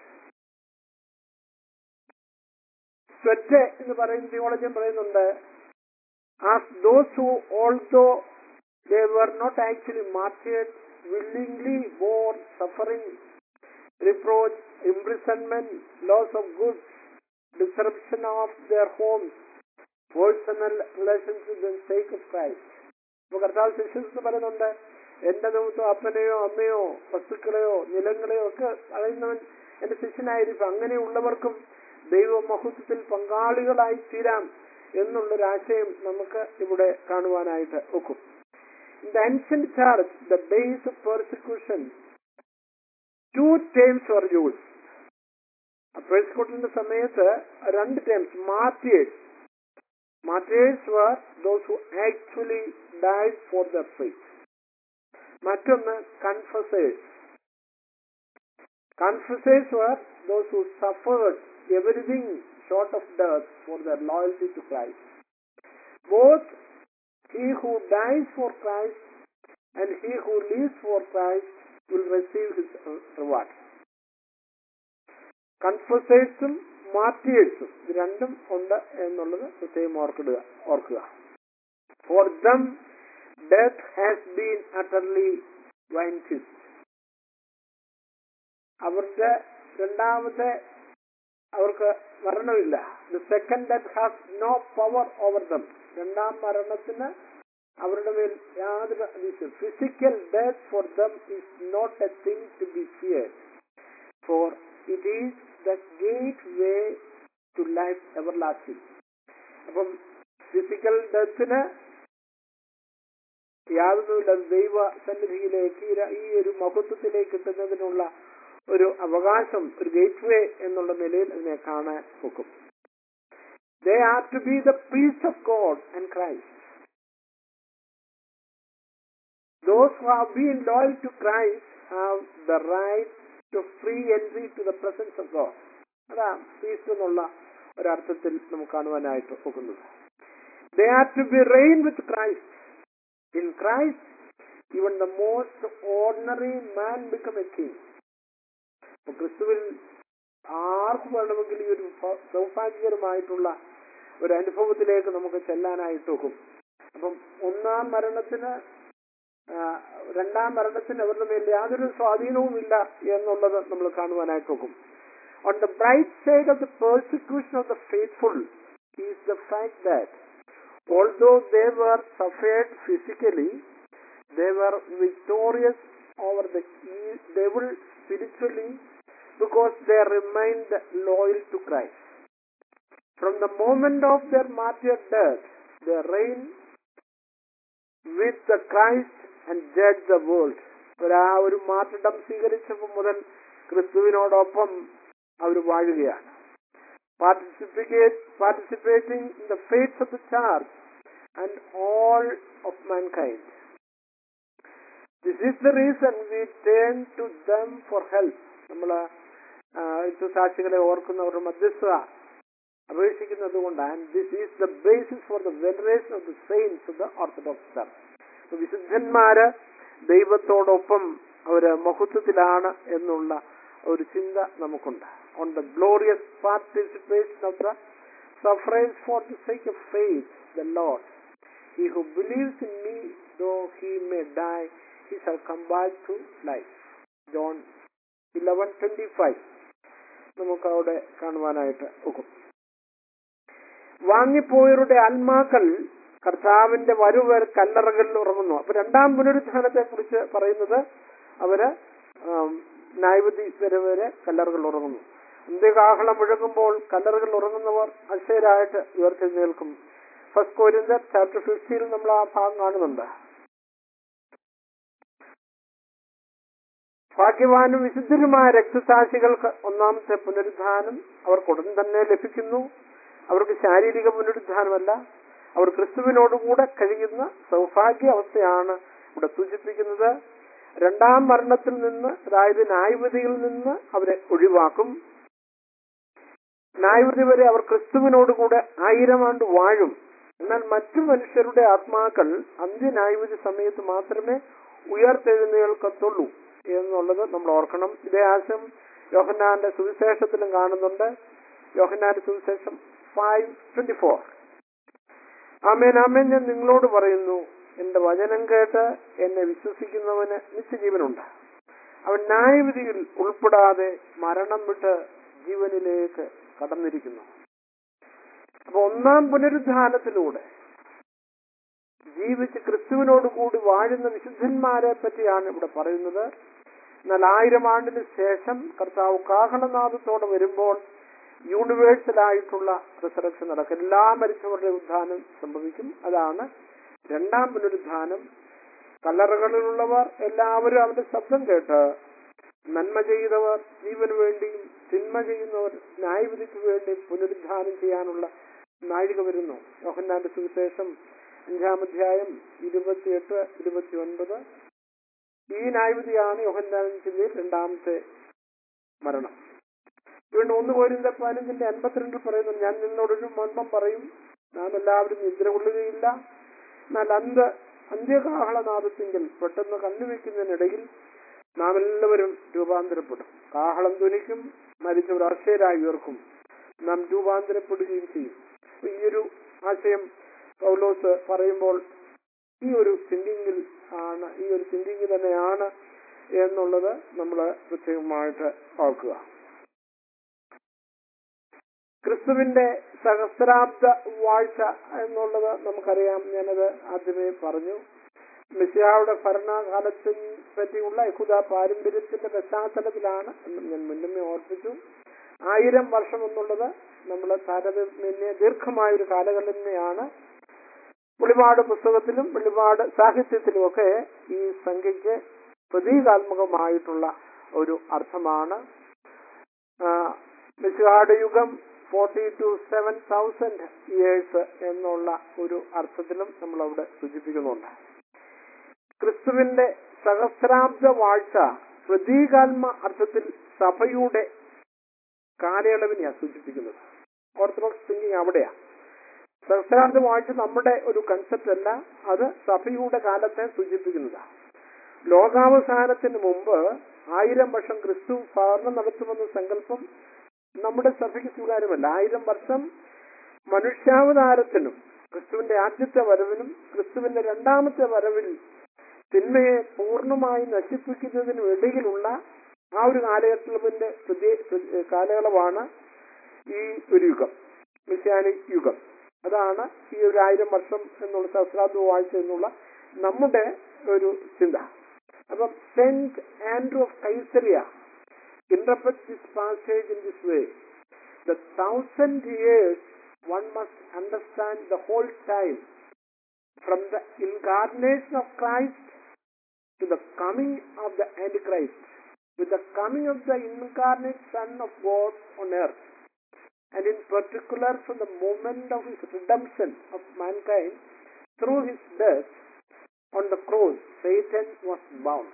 സ്വറ്റ് എന്ന് പറയുന്ന തിയോളജിയും പറയുന്നുണ്ട് as those who also they were not actually martyred willingly bore suffering reproach, imprisonment, loss of goods, disruption of their homes, personal relationships and sake of Christ. ഇപ്പൊ കർത്താവ് ശിഷ്യത്ത് പറയുന്നുണ്ട് എന്റെ നിമിത്തം അപ്പനെയോ അമ്മയോ വസ്തുക്കളെയോ നിലങ്ങളെയോ ഒക്കെ അറിയുന്നവൻ എന്റെ ശിഷ്യനായിരിക്കും അങ്ങനെയുള്ളവർക്കും ദൈവമഹത്വത്തിൽ പങ്കാളികളായി തീരാം എന്നുള്ളൊരാശയം നമുക്ക് ഇവിടെ കാണുവാനായിട്ട് ഒക്കും In the ancient church, the days of persecution, two terms were used. പെർസിക്യൂഷന്റെ സമയത്ത് രണ്ട് terms martyrs martyrs were those who actually died for their faith. മറ്റൊന്ന് കൺഫസേഴ്സ് കൺഫസേഴ്സ് were those who suffered everything short of death for their loyalty to Christ. Both he who dies for Christ and he who lives for Christ will receive his re- reward. കൺഫസേഴ്സും മാർട്ടിയേഴ്സും ഇത് രണ്ടും ഉണ്ട് എന്നുള്ളത് പ്രത്യേകം ഓർക്കിടുക ഓർക്കുക for them death has been utterly vanquished അവരുടെ രണ്ടാമത്തെ അവർക്ക് മരണമില്ല the second death has no power over them രണ്ടാം മരണത്തിന് അവരുടെ മേൽ യാതൊരു physical death for them is not a thing to be fear for it is the gateway to life everlasting അപ്പം ഫിസിക്കൽ ഡെത്തിന് യാതൊന്നുമില്ല ദൈവ സന്നിധിയിലേക്ക് ഈ ര- ഈ ഒരു മഹത്വത്തിലേക്ക് എത്തുന്നതിനുള്ള ഒരു അവകാശം ഒരു ഗേറ്റ് വേ എന്നുള്ള നിലയിൽ അതിനെ കാണാൻ ഒക്കും they are to be the പീസ് of God and Christ Those who have been loyal to Christ have the right to free entry to the presence of God. അതാ പീസ് എന്നുള്ള ഒരർത്ഥത്തിൽ നമുക്ക് കാണുവാനായിട്ട് ഒക്കുന്നത് they are to be reign with Christ in Christ even the most ordinary man become a king ക്രിസ്തുവിൽ ആർക്ക് വേണമെങ്കിലും ഈ ഒരു ഫ- സൗഭാഗ്യകരമായിട്ടുള്ള ഒരു അനുഭവത്തിലേക്ക് നമുക്ക് ചെല്ലാനായിട്ട് ഒക്കും അപ്പം ഒന്നാം മരണത്തിന് ആ, രണ്ടാം മരണത്തിന് അവരുടെ മേൽ യാതൊരു സ്വാധീനവുമില്ല എന്നുള്ളത് നമ്മൾ കാണുവാനായിട്ട് നോക്കും on the bright side of the persecution of the faithful is the fact that although they were suffered physically they were victorious over the devil spiritually because they remained loyal to Christ. From the moment of their martyr death, they reign with the Christ and judge the world. ഒരു ആ ഒരു മാറ്റം സ്വീകരിച്ചപ്പോൾ മുതൽ ക്രിസ്തുവിനോടൊപ്പം അവർ വാഴുകയാണ് participating in the fates of the church and all of mankind this is the reason we turn to them for help നമ്മൾ സാക്ഷികളെ ഓർക്കുന്നവരുടെ മധ്യസ്ഥത അപേക്ഷിക്കുന്നത് കൊണ്ട് and this is the basis for the veneration of the saints of the Orthodox church വിശുദ്ധന്മാര് ദൈവത്തോടൊപ്പം അവര് മഹത്വത്തിലാണ് എന്നുള്ള ഒരു ചിന്ത നമുക്കുണ്ട് on the glorious participation of the sufferers for the sake of faith the Lord he who believes in me though he may die he shall come back to life John eleven twenty five നമുക്ക് അവിടെ കാണുവാനായിട്ട് ഒക്കും വാങ്ങിപ്പോയവരുടെ ആത്മാക്കൾ കർത്താവിന്റെ വരവ് കല്ലറകളിൽ ഉറങ്ങുന്നു അപ്പൊ രണ്ടാം പുനരുത്ഥാനത്തെ കുറിച്ച് പറയുന്നത് അവര് ആം, ന്യായവിധി വരെ വരെ കല്ലറകളിൽ ഉറങ്ങുന്നു അന്ത്യകാഹളം മുഴങ്ങുമ്പോൾ കല്ലറകളിൽ ഉറങ്ങുന്നവർ അക്ഷയരായിട്ട് ഉയർത്തെഴുന്നേൽക്കും ഫസ്റ്റ് കോരിന്തർ ചാപ്റ്റർ ഫിഫ്റ്റിയിൽ നമ്മൾ ആ ഭാഗം കാണുന്നുണ്ട് ഭാഗ്യവാനും വിശുദ്ധരുമായ രക്തസാക്ഷികൾക്ക് ഒന്നാമത്തെ പുനരുദ്ധാനം അവർക്ക് ഉടൻ തന്നെ ലഭിക്കുന്നു അവർക്ക് ശാരീരിക പുനരുദ്ധാനമല്ല അവർ ക്രിസ്തുവിനോടുകൂടെ കഴിയുന്ന സൗഭാഗ്യ അവസ്ഥയാണ് ഇവിടെ സൂചിപ്പിക്കുന്നത് രണ്ടാം മരണത്തിൽ നിന്ന് അതായത് ന്യായവിധിയിൽ നിന്ന് അവരെ ഒഴിവാക്കും ന്യായവിധി വരെ അവർ ക്രിസ്തുവിനോടുകൂടെ ആയിരം ആണ്ട് വാഴും എന്നാൽ മറ്റു മനുഷ്യരുടെ ആത്മാക്കൾ അന്ത്യന്യായവിധി സമയത്ത് മാത്രമേ ഉയർത്തെഴുന്നേൽക്കത്തുള്ളൂ എന്നുള്ളത് നമ്മൾ ഓർക്കണം ഇതേ ആശയം യോഹന്നാന്റെ സുവിശേഷത്തിലും കാണുന്നുണ്ട് യോഹന്നാന്റെ സുവിശേഷം ഫൈവ് ട്വന്റി ഫോർ ആമേൻ ആമേൻ ഞാൻ നിങ്ങളോട് പറയുന്നു എന്റെ വചനം കേട്ട് എന്നെ വിശ്വസിക്കുന്നവന് നിത്യജീവനുണ്ട് അവൻ ന്യായവിധിയിൽ ഉൾപ്പെടാതെ മരണം വിട്ട് ജീവനിലേക്ക് കടന്നിരിക്കുന്നു അപ്പൊ ഒന്നാം പുനരുദ്ധാനത്തിലൂടെ ജീവിച്ച് ക്രിസ്തുവിനോട് കൂടി വാഴുന്ന വിശുദ്ധന്മാരെ പറ്റിയാണ് ഇവിടെ പറയുന്നത് എന്നാൽ ആയിരം ആണ്ടിന് ശേഷം കർത്താവ് കാഹളനാഥത്തോടെ വരുമ്പോൾ യൂണിവേഴ്സലായിട്ടുള്ള റിസറക്ഷൻ നടക്കും എല്ലാ മരിച്ചവരുടെ ഉദ്ധാനം സംഭവിക്കും അതാണ് രണ്ടാം പുനരുദ്ധാനം കല്ലറകളിലുള്ളവർ എല്ലാവരും അവന്റെ ശബ്ദം കേട്ട് നന്മ ചെയ്തവർ ജീവന് വേണ്ടിയും തിന്മ ചെയ്യുന്നവർ ന്യായവിധിക്ക് വേണ്ടിയും പുനരുദ്ധാനം ചെയ്യാനുള്ള നാഴിക വരുന്നു യോഹന്നാന്റെ സുവിശേഷം അഞ്ചാം അധ്യായം ഇരുപത്തിയെട്ട് ഇരുപത്തി ഒൻപത് ഈ ന്യായവിധിയാണ് യോഹന്നാന്റെ രണ്ടാമത്തെ മരണം വീണ്ടും ഒന്ന് കോരിന്റെ പതിനഞ്ചിന്റെ അൻപത്തിരണ്ടിൽ പറയുന്നു ഞാൻ നിന്നോടൊരു മർമ്മം പറയും നാം എല്ലാവരും നിദ്ര കൊള്ളുകയില്ല എന്നാൽ അന്ത അന്ത്യകാഹളനാദത്തെങ്കിൽ പെട്ടെന്ന് കണ്ണുവെക്കുന്നതിനിടയിൽ നാം എല്ലാവരും രൂപാന്തരപ്പെടും കാഹളം ധ്വനിക്കും മരിച്ചവർ അക്ഷയരായി ഉയർക്കും നാം രൂപാന്തരപ്പെടുകയും ചെയ്യും അപ്പൊ ഈ ഒരു ആശയം പൗലോസ് പറയുമ്പോൾ ഈ ഒരു തിങ്കിങ്ങിൽ ആണ് ഈ ഒരു തിങ്കിങ് തന്നെയാണ് എന്നുള്ളത് നമ്മൾ പ്രത്യേകമായിട്ട് ഓർക്കുക ക്രിസ്തുവിന്റെ സഹസ്രാബ്ദ വാഴ്ച എന്നുള്ളത് നമുക്കറിയാം ഞാനത് ആദ്യമേ പറഞ്ഞു മെസ്സിയായുടെ ഭരണകാലത്തിനെ പറ്റിയുള്ള യഹൂദ പാരമ്പര്യത്തിന്റെ പശ്ചാത്തലത്തിലാണ് എന്ന് ഞാൻ മുന്നമേ ഓർപ്പിച്ചു ആയിരം വർഷം എന്നുള്ളത് നമ്മൾ താരതമ്യ ദീർഘമായ ഒരു കാലഘട്ടം തന്നെയാണ് വെളിപാട് പുസ്തകത്തിലും വെളിപാട് സാഹിത്യത്തിലും ഒക്കെ ഈ സംഖ്യയ്ക്ക് പ്രതീകാത്മകമായിട്ടുള്ള ഒരു അർത്ഥമാണ് മിസ്ഗാഡ് യുഗം forty two seven thousand years എന്നുള്ള ഒരു അർത്ഥത്തിലും നമ്മൾ അവിടെ സൂചിപ്പിക്കുന്നുണ്ട് ക്രിസ്തുവിന്റെ സഹസ്രാബ്ദ വാഴ്ച പ്രതീകാത്മ അർത്ഥത്തിൽ സഭയുടെ കാലയളവിനെയാണ് സൂചിപ്പിക്കുന്നത് ഓർത്തഡോക്സ് തിങ്കിങ് അവിടെയാണ് സഹസ്രാബ്ദ വാഴ്ച നമ്മുടെ ഒരു കൺസെപ്റ്റ് അല്ല അത് സഭയുടെ കാലത്തെ സൂചിപ്പിക്കുന്നതാണ് ലോകാവസാനത്തിന് മുമ്പ് ആയിരം വർഷം ക്രിസ്തു ഭരണം നടത്തുമെന്ന സങ്കല്പം നമ്മുടെ സഭയ്ക്ക് സ്വീകാര്യമല്ല ആയിരം വർഷം മനുഷ്യാവതാരത്തിനും ക്രിസ്തുവിന്റെ ആദ്യത്തെ വരവിനും ക്രിസ്തുവിന്റെ രണ്ടാമത്തെ വരവിൽ തിന്മയെ പൂർണ്ണമായി നശിപ്പിക്കുന്നതിനും ഇടയിലുള്ള ആ ഒരു കാലഘട്ടത്തിന്റെ പ്രത്യേക കാലയളവാണ് ഈ ഒരു യുഗം മിസ്യാനിക് യുഗം അതാണ് ഈ ഒരു ആയിരം വർഷം എന്നുള്ള സഹസ്രാബ്ദ വാഴ്ച എന്നുള്ള നമ്മുടെ ഒരു ചിന്ത അപ്പം Saint Andrew of Caesarea interprets this passage in this way. The thousand years one must understand the whole time from the incarnation of Christ to the coming of the Antichrist, with the coming of the incarnate Son of God on earth, and in particular from the moment of his redemption of mankind through his death on the cross, Satan was bound.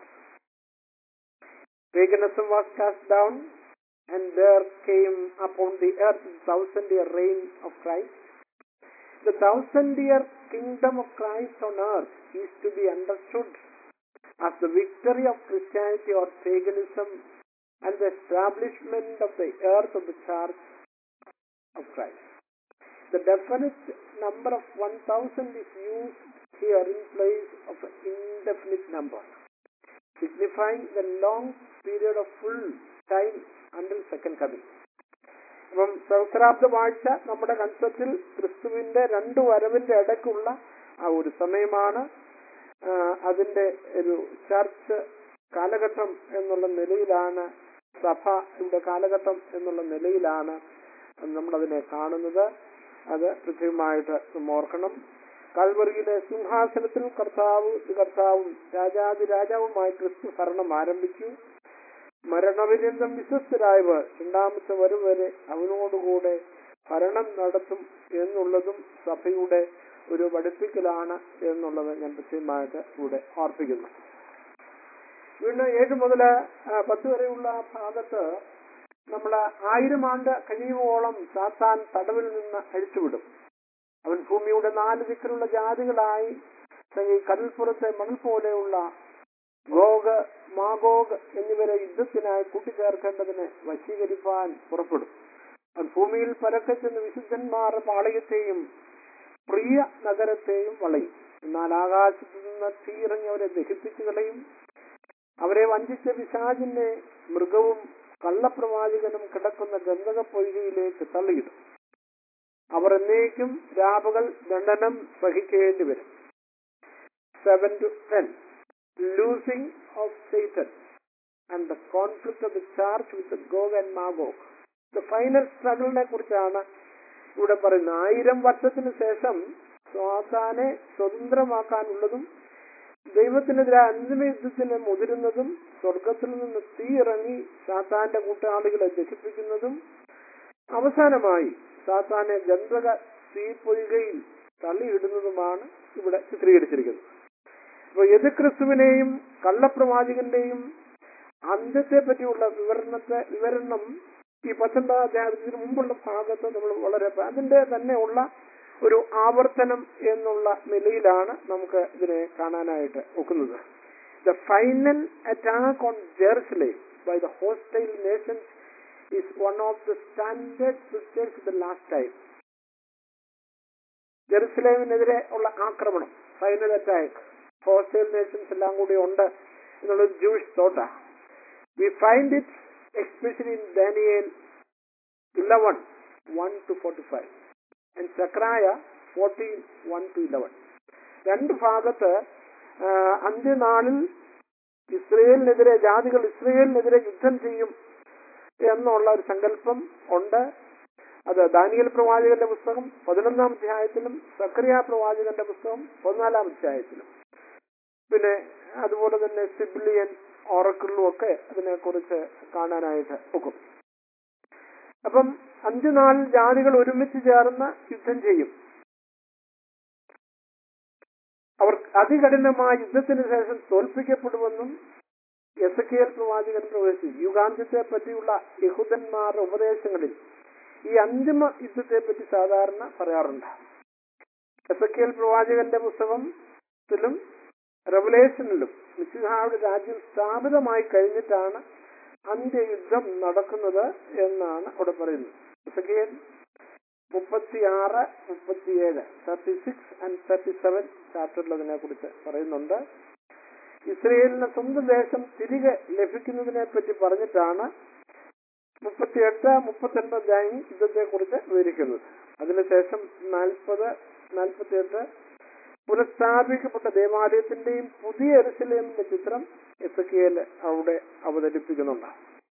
paganism was cast down, and there came upon the earth the thousand year reign of Christ. The thousand year kingdom of Christ on earth is to be understood as the victory of Christianity or paganism and the establishment of the earth of the church of Christ. The definite number of 1000 is used here in place of an indefinite number, signifying the long period of full time until second coming. അപ്പം സഹസ്രാബ്ദ വാഴ്ച നമ്മുടെ കൺസെപ്റ്റിൽ ക്രിസ്തുവിന്റെ രണ്ട് വരവിന്റെ ഇടയ്ക്കുള്ള ആ ഒരു സമയമാണ് ആ, അതിന്റെ ഒരു ചർച്ച് കാലഘട്ടം എന്നുള്ള നിലയിലാണ് സഭയുടെ കാലഘട്ടം എന്നുള്ള നിലയിലാണ് നമ്മളതിനെ കാണുന്നത് അത് കൃത്യമായിട്ട് നാം ഓർക്കണം കാൽവറിയിലെ സിംഹാസനത്തിൽ കർത്താവ് കർത്താവും രാജാതി രാജാവുമായി ക്രിസ്തു ഭരണം ആരംഭിച്ചു മരണപര്യന്തം വിശ്വസ്തരായവർ രണ്ടാമത്തെ വരും വരെ അവനോടുകൂടെ ഭരണം നടത്തും എന്നുള്ളതും സഭയുടെ ഒരു പഠിപ്പിക്കലാണ് എന്നുള്ളത് ഞാൻ കൃത്യമായിട്ട് ഇവിടെ ഓർപ്പിക്കുന്നു വീണ്ടും ഏഴ് മുതൽ പത്ത് വരെയുള്ള ഭാഗത്ത് നമ്മൾ ആയിരം ആണ്ട് കഴിയുവോളം സാത്താൻ തടവിൽ നിന്ന് അഴിച്ചുവിടും അവൻ ഭൂമിയുടെ നാല് ദിക്കിലുള്ള ജാതികളായി ഈ കടൽപ്പുറത്തെ മണൽ പോലെയുള്ള ഗോഗ് മാഗോഗ് എന്നിവരെ യുദ്ധത്തിനായി കൂട്ടിച്ചേർക്കേണ്ടതിന് വശീകരിപ്പാൻ പുറപ്പെടും അവൻ ഭൂമിയിൽ പരക്കെ ചെന്ന് വിശുദ്ധന്മാർ പാളയത്തെയും പ്രിയ നഗരത്തെയും വളയും എന്നാൽ ആകാശത്തു നിന്ന് തീയിറങ്ങിയവരെ ദഹിപ്പിച്ചു കളയും അവരെ വഞ്ചിച്ച പിശാചിനെ മൃഗവും കള്ളപ്രവാചകനും കിടക്കുന്ന ഗന്ധക പൊയ്കയിലേക്ക് തള്ളിയിടും അവർ എന്നേക്കും രാപകൽ ദണ്ഡനം സഹിക്കേണ്ടി വരും seven to ten loosing of Satan and the conflict of the church with Gog and Magog the final സ്ട്രഗിളിനെ കുറിച്ചാണ് ഇവിടെ പറയുന്നത് ആയിരം വർഷത്തിന് ശേഷം സ്വാതാനെ സ്വതന്ത്രമാക്കാനുള്ളതും ദൈവത്തിനെതിരെ അന്തിമ യുദ്ധത്തിന് മുതിരുന്നതും സ്വർഗത്തിൽ നിന്ന് തീ ഇറങ്ങി സാത്താന്റെ കൂട്ടാളികളെ ദഹിപ്പിക്കുന്നതും അവസാനമായി സാത്താനെ ഗന്ധക തീപ്പൊയ്കയിൽ തള്ളിയിടുന്നതുമാണ് ഇവിടെ ചിത്രീകരിച്ചിരിക്കുന്നത് അപ്പൊ എതിർക്രിസ്തുവിനെയും കള്ളപ്രവാചകന്റെയും അന്ത്യത്തെ പറ്റിയുള്ള വിവരണത്തെ വിവരണം ഈ പത്തൊൻപതാം അധ്യായത്തിന് മുമ്പുള്ള ഭാഗത്ത് നമ്മൾ വളരെ അതിന്റെ തന്നെ ഉള്ള ഒരു ആവർത്തനം എന്നുള്ള നിലയിലാണ് നമുക്ക് ഇതിനെ കാണാനായിട്ട് ഒക്കുന്നത് the final attack on Jerusalem by the hostile nations is one of the standard pictures the last time ജെറുസലേമിനെതിരെ ഉള്ള ആക്രമണം ഫൈനൽ അറ്റാക്ക് ഹോസ്റ്റൈൽ നേഷൻസ് എല്ലാം കൂടി ഉണ്ട് എന്നുള്ളൊരു Jewish thought we find it especially in Daniel eleven one to forty five and Zechariah fourteen one to eleven രണ്ട് ഭാഗത്ത് ആ, അന്ത്യനാളിൽ ഇസ്രയേലിനെതിരെ ജാതികൾ ഇസ്രയേലിനെതിരെ യുദ്ധം ചെയ്യും എന്നുള്ള ഒരു സങ്കല്പം ഉണ്ട് അത് ദാനിയൽ പ്രവാചകന്റെ പുസ്തകം പതിനൊന്നാം അധ്യായത്തിലും സക്രിയ പ്രവാചകന്റെ പുസ്തകം പതിനാലാം അധ്യായത്തിലും പിന്നെ അതുപോലെ തന്നെ സിബിലിയൻ ഓറക്കിളിലും ഒക്കെ അതിനെക്കുറിച്ച് കാണാനായിട്ട് ഒക്കും അപ്പം അന്ത്യനാളിൽ ജാതികൾ ഒരുമിച്ച് ചേർന്ന് യുദ്ധം ചെയ്യും അവർ അതികഠിനമായ യുദ്ധത്തിന് ശേഷം തോൽപ്പിക്കപ്പെടുമെന്നും എസ് കെ എൽ പ്രവാചകൻ പ്രവേശിച്ചു യുഗാന്ത്യത്തെ പറ്റിയുള്ള യഹൂദന്മാരുടെ ഉപദേശങ്ങളിൽ ഈ അന്തിമ യുദ്ധത്തെ പറ്റി സാധാരണ പറയാറുണ്ട് എസ് കെ എൽ പ്രവാചകന്റെ പുസ്തകത്തിലും റെവലേഷനിലും മിശിഹായുടെ രാജ്യം സ്ഥാപിതമായി കഴിഞ്ഞിട്ടാണ് അന്ത്യയുദ്ധം നടക്കുന്നത് എന്നാണ് അവിടെ പറയുന്നത് എസക്കേൽ മുപ്പത്തിയാറ് മുപ്പത്തിയേഴ് thirty six and thirty seven ചാപ്റ്ററിൽ അതിനെ കുറിച്ച് പറയുന്നുണ്ട് ഇസ്രയേലിന് സ്വന്തം ദേശം തിരികെ ലഭിക്കുന്നതിനെ പറ്റി പറഞ്ഞിട്ടാണ് മുപ്പത്തിയെട്ട് മുപ്പത്തൊൻപത് അധ്യായം യുദ്ധത്തെ കുറിച്ച് വിവരിക്കുന്നത് അതിനുശേഷം നാൽപ്പത് നാൽപ്പത്തിയെട്ട് പുനഃസ്ഥാപിക്കപ്പെട്ട ദേവാലയത്തിന്റെയും പുതിയ എറുസലേമിന്റെ ചിത്രം എസക്കിയേൽ അവിടെ അവതരിപ്പിക്കുന്നുണ്ട്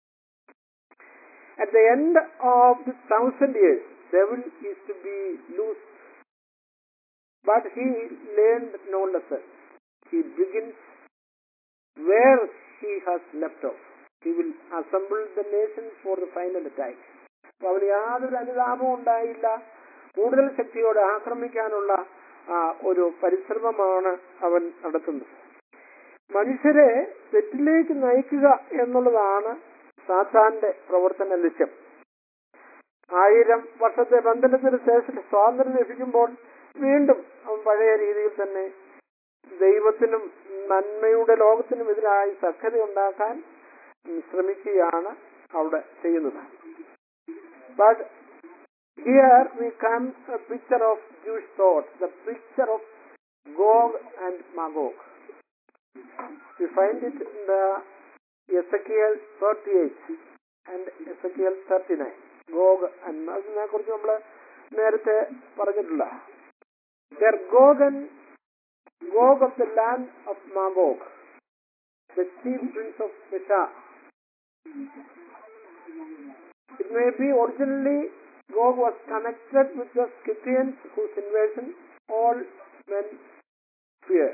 At the end of the thousand years, devil is to be loosed. But he learned no lesson. He begins where he has left off. He will assemble the nations for the final attack. അപ്പൊ അവന് യാതൊരു അനുതാപവും ഉണ്ടായില്ല കൂടുതൽ ശക്തിയോടെ ആക്രമിക്കാനുള്ള ആ, ഒരു പരിശ്രമമാണ് അവൻ നടത്തുന്നത് മനുഷ്യരെ തെറ്റിലേക്ക് നയിക്കുക എന്നുള്ളതാണ് സാത്താന്റെ പ്രവർത്തന ലക്ഷ്യം ആയിരം വർഷത്തെ ബന്ധനത്തിന് ശേഷം സ്വാതന്ത്ര്യം ലഭിക്കുമ്പോൾ വീണ്ടും അവൻ പഴയ രീതിയിൽ തന്നെ ദൈവത്തിനും നന്മയുടെ ലോകത്തിനും എതിരായി സഖ്യത ഉണ്ടാക്കാൻ ശ്രമിക്കുകയാണ് അവിടെ ചെയ്യുന്നത് but here we come a picture of ജൂഷ് thought the picture of Gog and Magog We find it in the Ezekiel 38 and Ezekiel 39. Gog അതിനെ കുറിച്ച് നമ്മൾ നേരത്തെ പറഞ്ഞിട്ടില്ല They're Gog and Gog of the land of Magog, the chief prince of Mesha. It may be originally Gog was connected with the Scythians whose invasion all men feared.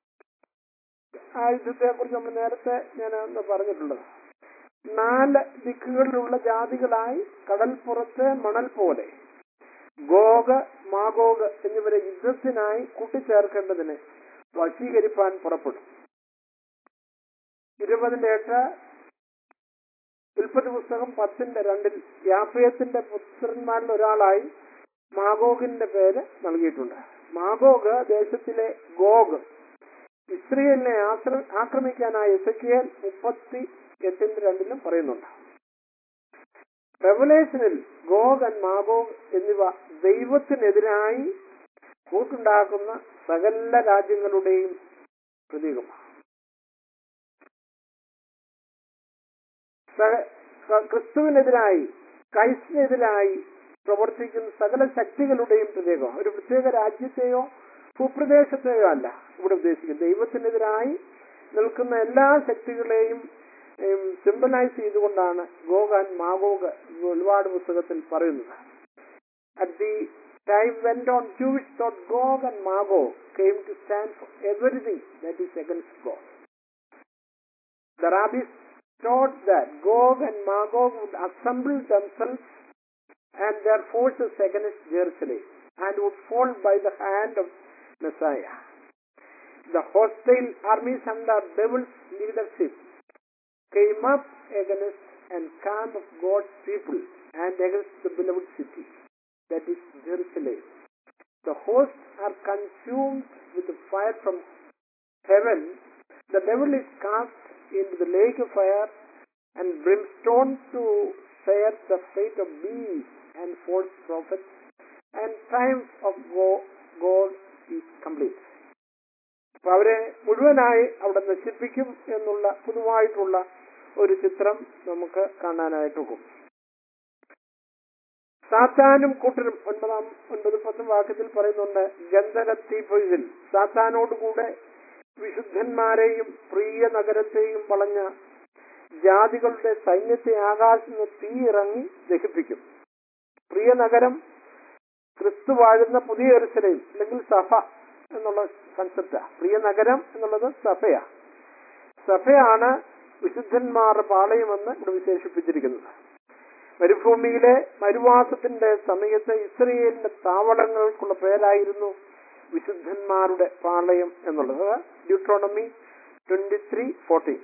ആ യുദ്ധത്തെ കുറിച്ച് നമ്മൾ നേരത്തെ ഞാൻ ഒന്ന് പറഞ്ഞിട്ടുള്ളത് നാല് ദിക്കുകളിലുള്ള ജാതികളായി കടൽപ്പുറത്തെ മണൽ പോലെ ഗോഗ് മാഗോഗ് എന്നിവരെ യുദ്ധത്തിനായി കൂട്ടിച്ചേർക്കേണ്ടതിന് വശീകരിപ്പാൻ പുറപ്പെടും ഇരുപതിന്റെ എട്ട് ഉൽപ്പത്തി പുസ്തകം പത്തിന്റെ രണ്ടിൽ യാഫയത്തിന്റെ പുത്രന്മാരിൽ ഒരാളായി മാഗോഗിന്റെ പേര് നൽകിയിട്ടുണ്ട് മാഗോഗ് ദേശത്തിലെ ഗോഗ് ഇസ്രയേലിനെ ആശ്ര- ആക്രമിക്കാനായി എസക്കിയേൽ മുപ്പത്തി എട്ടിന്റെ രണ്ടിലും പറയുന്നുണ്ട് റെവലേഷനിൽ ഗോഗ് ആൻഡ് മാഗോഗ് എന്നിവ ദൈവത്തിനെതിരായി കൂട്ടുണ്ടാക്കുന്ന സകല രാജ്യങ്ങളുടെയും പ്രതീകമാണ് സ- ക- ക്രിസ്തുവിനെതിരായി ക്രൈസ്റ്റിനെതിരായി പ്രവർത്തിക്കുന്ന സകല ശക്തികളുടെയും പ്രത്യേകം ഒരു പ്രത്യേക രാജ്യത്തെയോ ഭൂപ്രദേശത്തെയോ അല്ല ഇവിടെ ഉദ്ദേശിക്കുന്നത് ദൈവത്തിനെതിരായി നിൽക്കുന്ന എല്ലാ ശക്തികളെയും സിംബലൈസ് ചെയ്തുകൊണ്ടാണ് ഗോഗ് ആൻഡ് മാഗോഗ് വെളിപാട് പുസ്തകത്തിൽ പറയുന്നത് at the time went on Jewish thought Gog and Magog came to stand for everything that is against God. The rabbis taught that Gog and Magog would assemble themselves and their forces against Jerusalem and would fall by the hand of Messiah. The hostile armies under devil's leadership came up against and camp of God's people and against the beloved city that is Jerusalem. The hosts are consumed with the fire from heaven. The devil is cast into the lake of fire and brimstone to share the fate of beasts and false prophets, and time of go- God is complete. അപ്പൊ അവരെ മുഴുവനായി അവിടെ നശിപ്പിക്കും എന്നുള്ള പൊതുവായിട്ടുള്ള ഒരു ചിത്രം നമുക്ക് കാണാനായിട്ട് പോകും സാത്താനും കൂട്ടരും ഒൻപതാം ഒൻപത് പത്തും വാക്യത്തിൽ പറയുന്നുണ്ട് ഗന്ധക തീപ്പൊയ്തിൽ സാത്താനോടുകൂടെ വിശുദ്ധന്മാരെയും പ്രിയ നഗരത്തെയും വളഞ്ഞ ജാതികളുടെ സൈന്യത്തെ ആകാശത്ത് നിന്ന് തീ ഇറങ്ങി ദഹിപ്പിക്കും പ്രിയ നഗരം ക്രിസ്തു വാഴുന്ന പുതിയ എറിസലയും അല്ലെങ്കിൽ സഭ എന്നുള്ള കൺസെപ്റ്റാ പ്രിയ നഗരം എന്നുള്ളത് സഭയാ സഭയാണ് വിശുദ്ധന്മാരുടെ പാളയമെന്ന് ഇവിടെ വിശേഷിപ്പിച്ചിരിക്കുന്നത് മരുഭൂമിയിലെ മരുവാസത്തിന്റെ സമയത്ത് ഇസ്രയേലിന്റെ താവളങ്ങൾക്കുള്ള പേരായിരുന്നു വിശുദ്ധന്മാരുടെ പാളയം എന്നുള്ളത് ഡ്യൂട്രോണമി ട്വന്റി ത്രീ ഫോർട്ടീൻ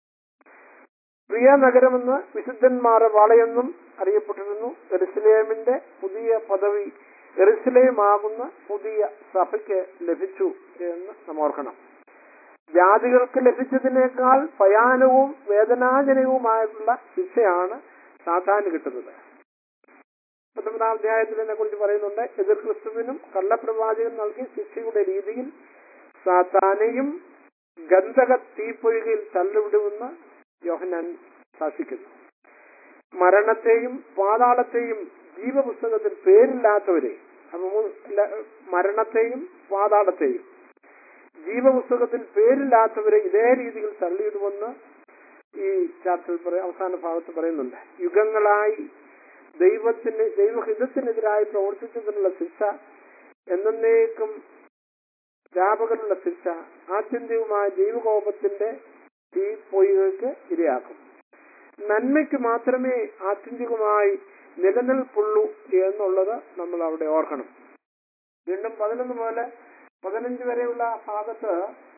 പ്രിയ നഗരമെന്ന് വിശുദ്ധന്മാരുടെ പാളയെന്നും അറിയപ്പെട്ടിരുന്നു എറുസലേമിന്റെ പുതിയ പദവി എറുസലേമാകുന്ന പുതിയ സഭയ്ക്ക് ലഭിച്ചു എന്ന് നാം ഓർക്കണം ജാതികൾക്ക് ലഭിച്ചതിനേക്കാൾ ഭയാനവും വേദനാജനകവുമായിട്ടുള്ള ശിക്ഷയാണ് സാധാരണ കിട്ടുന്നത് പത്തൊമ്പതാം അധ്യായത്തിൽ ഇതിനെ കുറിച്ച് പറയുന്നുണ്ട് എതിർ ക്രിസ്തുവിനും കള്ളപ്രവാചകൻ നൽകിയ ശിക്ഷയുടെ രീതിയിൽ സാത്താനെയും ഗന്ധക തീപ്പൊയ്കയിൽ തള്ളിവിടുമെന്ന് യോഹനാൻ ശാസിക്കുന്നു മരണത്തെയും പാതാളത്തെയും ജീവപുസ്തകത്തിൽ പേരില്ലാത്തവരെ അപ്പൊ മൂ- ല- മരണത്തെയും പാതാളത്തെയും ജീവപുസ്തകത്തിൽ പേരില്ലാത്തവരെ ഇതേ രീതിയിൽ തള്ളിയിടുമെന്ന് ഈ ചാപ്റ്ററിൽ പറയ- അവസാന ഭാഗത്ത് പറയുന്നുണ്ട് യുഗങ്ങളായി ദൈവത്തിന് ദൈവഹിതത്തിനെതിരായി പ്രവർത്തിച്ചതിനുള്ള ശിക്ഷ എന്നേക്കും വ്യാപകനുള്ള ശിക്ഷ ആത്യന്തികമായ ദൈവകോപത്തിന്റെ തീ പൊയ്കൾക്ക് ഇരയാക്കും നന്മയ്ക്ക് മാത്രമേ ആത്യന്തികമായി നിലനിൽപ്പുള്ളൂ എന്നുള്ളത് നമ്മൾ അവിടെ ഓർക്കണം വീണ്ടും പതിനൊന്ന് മുതൽ പതിനഞ്ച് വരെയുള്ള ഭാഗത്ത്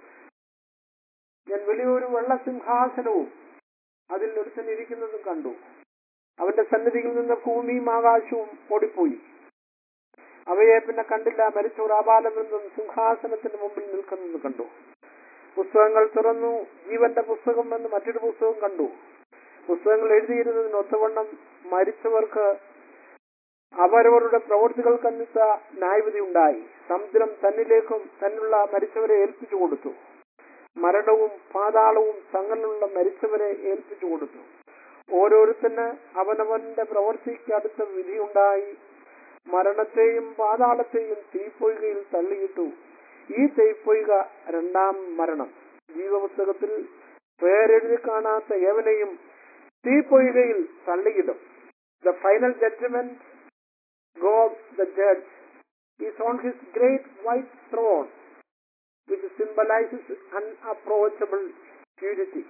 ഞാൻ വലിയൊരു വെള്ളസിംഹാസനവും അതിൽ ഒരുത്തൻ ഇരിക്കുന്നതും കണ്ടു അവന്റെ സന്നിധിയിൽ നിന്ന് ഭൂമിയും ആകാശവും ഓടിപ്പോയി അവയെ പിന്നെ കണ്ടില്ല മരിച്ചവർ ആപാലമെന്നും സിംഹാസനത്തിന് മുമ്പിൽ നിൽക്കുന്നത് കണ്ടു പുസ്തകങ്ങൾ തുറന്നു ജീവന്റെ പുസ്തകം എന്ന് മറ്റൊരു പുസ്തകം കണ്ടു പുസ്തകങ്ങൾ എഴുതിയിരുന്നതിന് ഒത്തവണ്ണം മരിച്ചവർക്ക് അവരവരുടെ പ്രവൃത്തികൾക്കനുസ ന്യായവിധി ഉണ്ടായി സമുദ്രം തന്നിലേക്കും തന്നുള്ള മരിച്ചവരെ ഏൽപ്പിച്ചു കൊടുത്തു മരണവും പാതാളവും തങ്ങളിലുള്ള മരിച്ചവരെ ഏൽപ്പിച്ചു കൊടുത്തു ഓരോരുത്തന് അവനവന്റെ പ്രവൃത്തിക്ക് അടുത്ത വിധിയുണ്ടായി മരണത്തെയും പാതാളത്തെയും തീപ്പൊയ്കയിൽ തള്ളിയിട്ടു ഈ തീപ്പൊയ്ക രണ്ടാം മരണം ജീവപുസ്തകത്തിൽ പേരെഴുതി കാണാത്ത ഏവനെയും തീപ്പൊയ്കയിൽ തള്ളിയിടും the final judgement God the judge is on his great white throne which symbolizes unapproachable purity.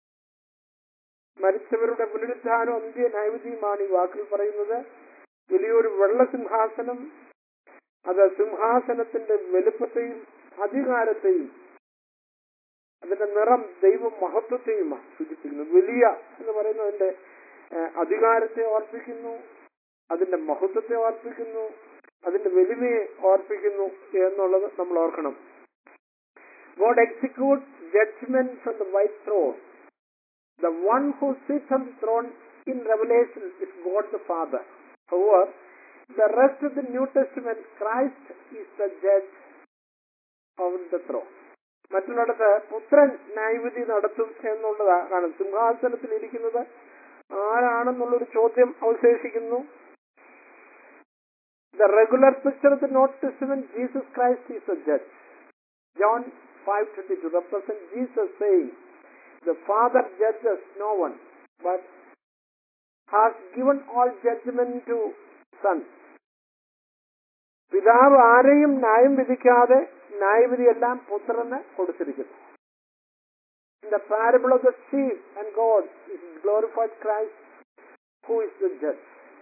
മരിച്ചവരുടെ പുനരുദ്ധാനം അന്ത്യ നൈവേദ്യമാണ് ഈ വാക്കിൽ പറയുന്നത് വലിയൊരു വെള്ളസിംഹാസനം അത് സിംഹാസനത്തിന്റെ വലുപ്പത്തെയും അധികാരത്തെയും അതിന്റെ നിറം ദൈവ മഹത്വത്തെയുമാണ് സൂചിപ്പിക്കുന്നത് വലിയ എന്ന് പറയുന്നതിന്റെ ഏഹ്, അധികാരത്തെ ഓർപ്പിക്കുന്നു അതിന്റെ മഹത്വത്തെ ഓർപ്പിക്കുന്നു അതിന്റെ വലിമയെ ഓർപ്പിക്കുന്നു എന്നുള്ളത് നമ്മൾ ഓർക്കണം God executes judgment from the white throne. The one who sits on the throne in Revelation is God the Father. However, the rest of the New Testament, Christ is the judge of the throne. മറ്റുള്ളിടത്ത് പുത്രൻ ന്യായവിധി നടത്തും എന്നുള്ളതാണ് സിംഹാസനത്തിൽ ഇരിക്കുന്നത് ആരാണെന്നുള്ളൊരു ചോദ്യം അവശേഷിക്കുന്നു The regular picture of the New Testament, Jesus Christ is the judge. John 5.22 represents Jesus saying, The Father judges no one, but has given all judgment to Son. പിതാവ് ആരെയും ന്യായം വിധിക്കാതെ ന്യായവിധിയെല്ലാം പുത്രന് കൊടുത്തിരിക്കുന്നു In the parable of the sheep and God is glorified Christ, who is the judge.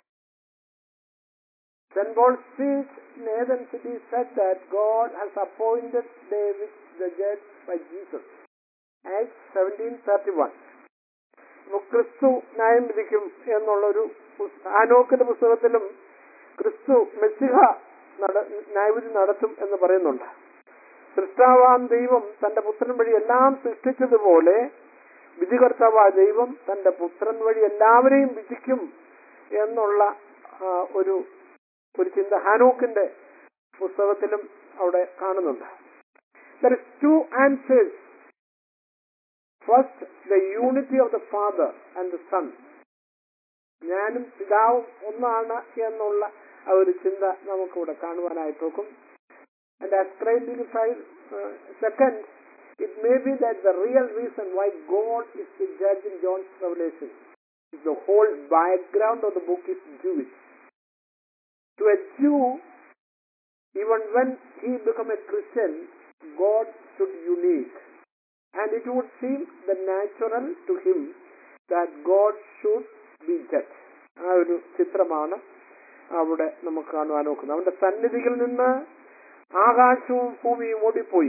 St. Paul speaks in Athens city said that God has appointed David the judge by Jesus. Acts 1731. അപ്പൊ ക്രിസ്തു ന്യായം വിധിക്കും എന്നുള്ളൊരു പുസ്- ആനോക്കിന്റെ പുസ്തകത്തിലും ക്രിസ്തു മെസ്സിഹ നട- ന്യായവിധി നടത്തും എന്ന് പറയുന്നുണ്ട് സൃഷ്ടാവാം ദൈവം തന്റെ പുത്രൻ വഴി എല്ലാം സൃഷ്ടിച്ചതുപോലെ വിധികർത്താവായ ദൈവം തന്റെ പുത്രൻ വഴി എല്ലാവരെയും വിധിക്കും എന്നുള്ള ആ, ഒരു ഒരു ചിന്ത ഹാനോക്കിന്റെ പുസ്തകത്തിലും അവിടെ കാണുന്നുണ്ട് there is two answers first the unity of the father and the son ഞാനും പിതാവും ഒന്നാണ് എന്നുള്ള ആ ഒരു ചിന്ത നമുക്കിവിടെ കാണുവാനായിട്ട് നോക്കും and ascribing five uh, second, it may be that the real reason why God is the judge in John's revelation is the whole background of the book is Jewish. To a Jew, even when he become a Christian, God stood unique. And it would seem the natural to him that God should be judge. ആ ഒരു ചിത്രമാണ് അവിടെ നമുക്ക് കാണുവാൻ നോക്കുന്നത് അവന്റെ സന്നിധിയിൽ നിന്ന് ആകാശവും ഭൂമിയും ഓടിപ്പോയി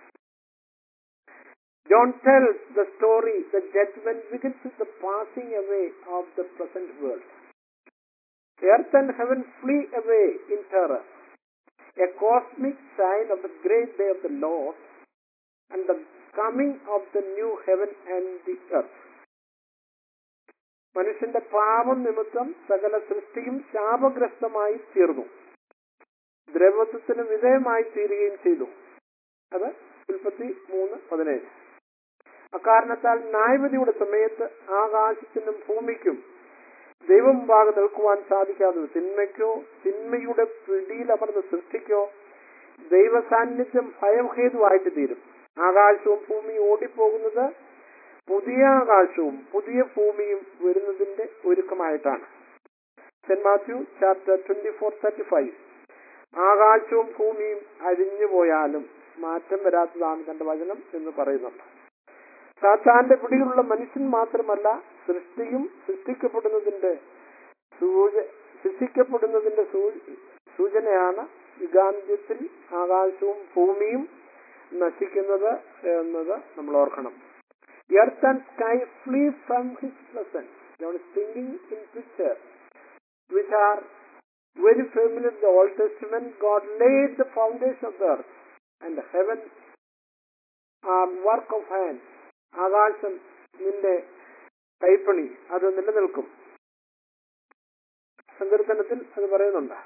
John tells the story, the judgment begins with the passing away of the present world. Earth and heaven flee away in terror. A cosmic sign of the great day of the Lord and the coming of the new heaven and the earth. മനുഷ്യന്റെ പാപം നിമിത്തം സകല സൃഷ്ടിയും ശാപഗ്രസ്തമായി തീർന്നു ദ്രവത്വത്തിന് വിധേയമായി തീരുകയും ചെയ്തു അത് ഉൽപ്പത്തി മൂന്ന് പതിനേഴ് അക്കാരണത്താൽ ന്യായവിധിയുടെ സമയത്ത് ആകാശത്തിനും ഭൂമിക്കും ദൈവം മുമ്പാകെ നിൽക്കുവാൻ സാധിക്കാത്തത് തിന്മയ്ക്കോ തിന്മയുടെ പിടിയിലമർന്ന സൃഷ്ടിക്കോ ദൈവ സാന്നിധ്യം ഭയഹേതുവായിട്ട് തീരും ആകാശവും ഭൂമിയും ഓടിപ്പോകുന്നത് പുതിയ ആകാശവും പുതിയ ഭൂമിയും വരുന്നതിന്റെ ഒരുക്കമായിട്ടാണ് Saint Matthew chapter twenty four thirty five ആകാശവും ഭൂമിയും അഴിഞ്ഞു പോയാലും മാറ്റം വരാത്തതാണ് തന്റെ വചനം എന്ന് പറയുന്നുണ്ട് സാത്താന്റെ പിടിയിലുള്ള മനുഷ്യൻ മാത്രമല്ല സൃഷ്ടിയും സൃഷ്ടിക്കപ്പെടുന്നതിന്റെ സൂച സൃഷ്ടിക്കപ്പെടുന്നതിന്റെ സൂ- സൂചനയാണ് യുഗാന്ത്യത്തിൽ ആകാശവും ഭൂമിയും നശിക്കുന്നത് എന്നത് നമ്മൾ ഓർക്കണം earth and sky flee from his presence thinking in picture which are very familiar in the Old Testament, God laid the foundation of the earth and the heaven are work of hands. ആകാശം നിന്റെ കൈപ്പണി അത് നിലനിൽക്കും സങ്കീർത്തനത്തിൽ അത് പറയുന്നുണ്ട്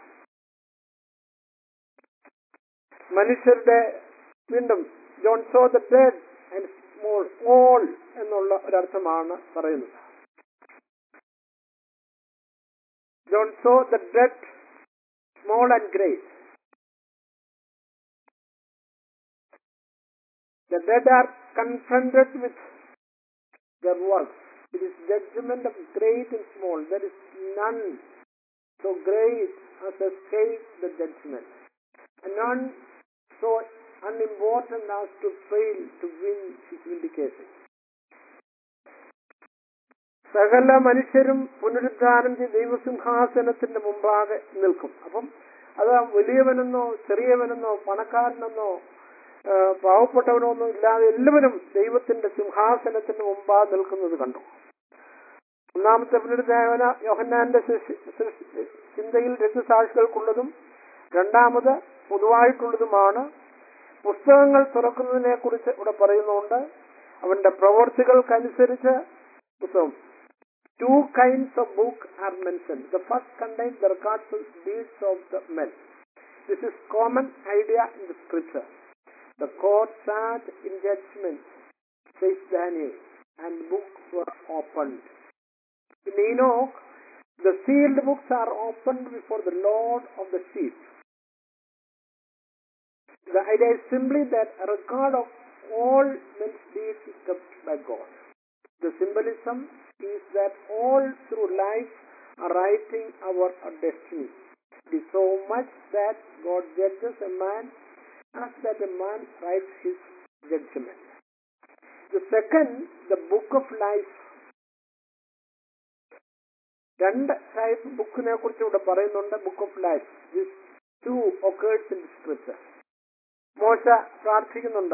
മനുഷ്യരുടെ വീണ്ടും John saw the dead and small all എന്നുള്ള ഒരർത്ഥമാണ് പറയുന്നത് John saw the dead small and great. The dead are confronted with their works. It is judgment of great and small. There is none so great as escape the judgment, and none so unimportant as to fail to win his vindication. സകല മനുഷ്യരും പുനരുദ്ധാനം ചെയ്ത് ദൈവസിംഹാസനത്തിന്റെ മുമ്പാകെ നിൽക്കും അപ്പം അത് വലിയവനെന്നോ ചെറിയവനെന്നോ പണക്കാരനെന്നോ ആ, പാവപ്പെട്ടവനോ ഒന്നും ഇല്ലാതെ എല്ലാവരും ദൈവത്തിന്റെ സിംഹാസനത്തിന് മുമ്പാകെ നിൽക്കുന്നത് കണ്ടു ഒന്നാമത്തെ പുനരുദ്ധാന യോഹന്നാന്റെ സൃഷ്ടി- സൃഷ്ടി- ചിന്തയിൽ രക്തസാക്ഷികൾക്കുള്ളതും രണ്ടാമത് പൊതുവായിട്ടുള്ളതുമാണ് പുസ്തകങ്ങൾ തുറക്കുന്നതിനെ കുറിച്ച് ഇവിടെ പറയുന്നുണ്ട് അവന്റെ പ്രവർത്തികൾക്കനുസരിച്ച് പുസ്തകം two kinds of book are mentioned. The first contains the records of deeds of the men. This is common idea in the scripture. The court sat in judgment, says Daniel, and books were opened. In Enoch, The sealed books are opened before the Lord of the sheep. The idea is simply that a record of all men's deeds is kept by God. The symbolism is that all through life are writing our destiny. It is so much that God judges a man as that a man writes his judgment. The second, the book of life. രണ്ട് type ബുക്കിനെ കുറിച്ച് ഇവിടെ പറയുന്നുണ്ട് book of life this two occurs in script മോശ പ്രാർത്ഥിക്കുന്നുണ്ട്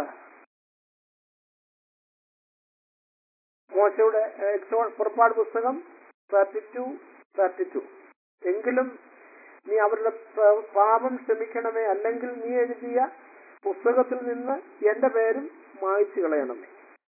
മോശയുടെ എക്സോ പുറപ്പാട് പുസ്തകം തേർട്ടി ടു തേർട്ടി ടു എങ്കിലും നീ അവരുടെ പ- പാപം ക്ഷമിക്കണമേ അല്ലെങ്കിൽ നീ എഴുതിയ പുസ്തകത്തിൽ നിന്ന് എന്റെ പേരും മായ്ച്ചു കളയണമേ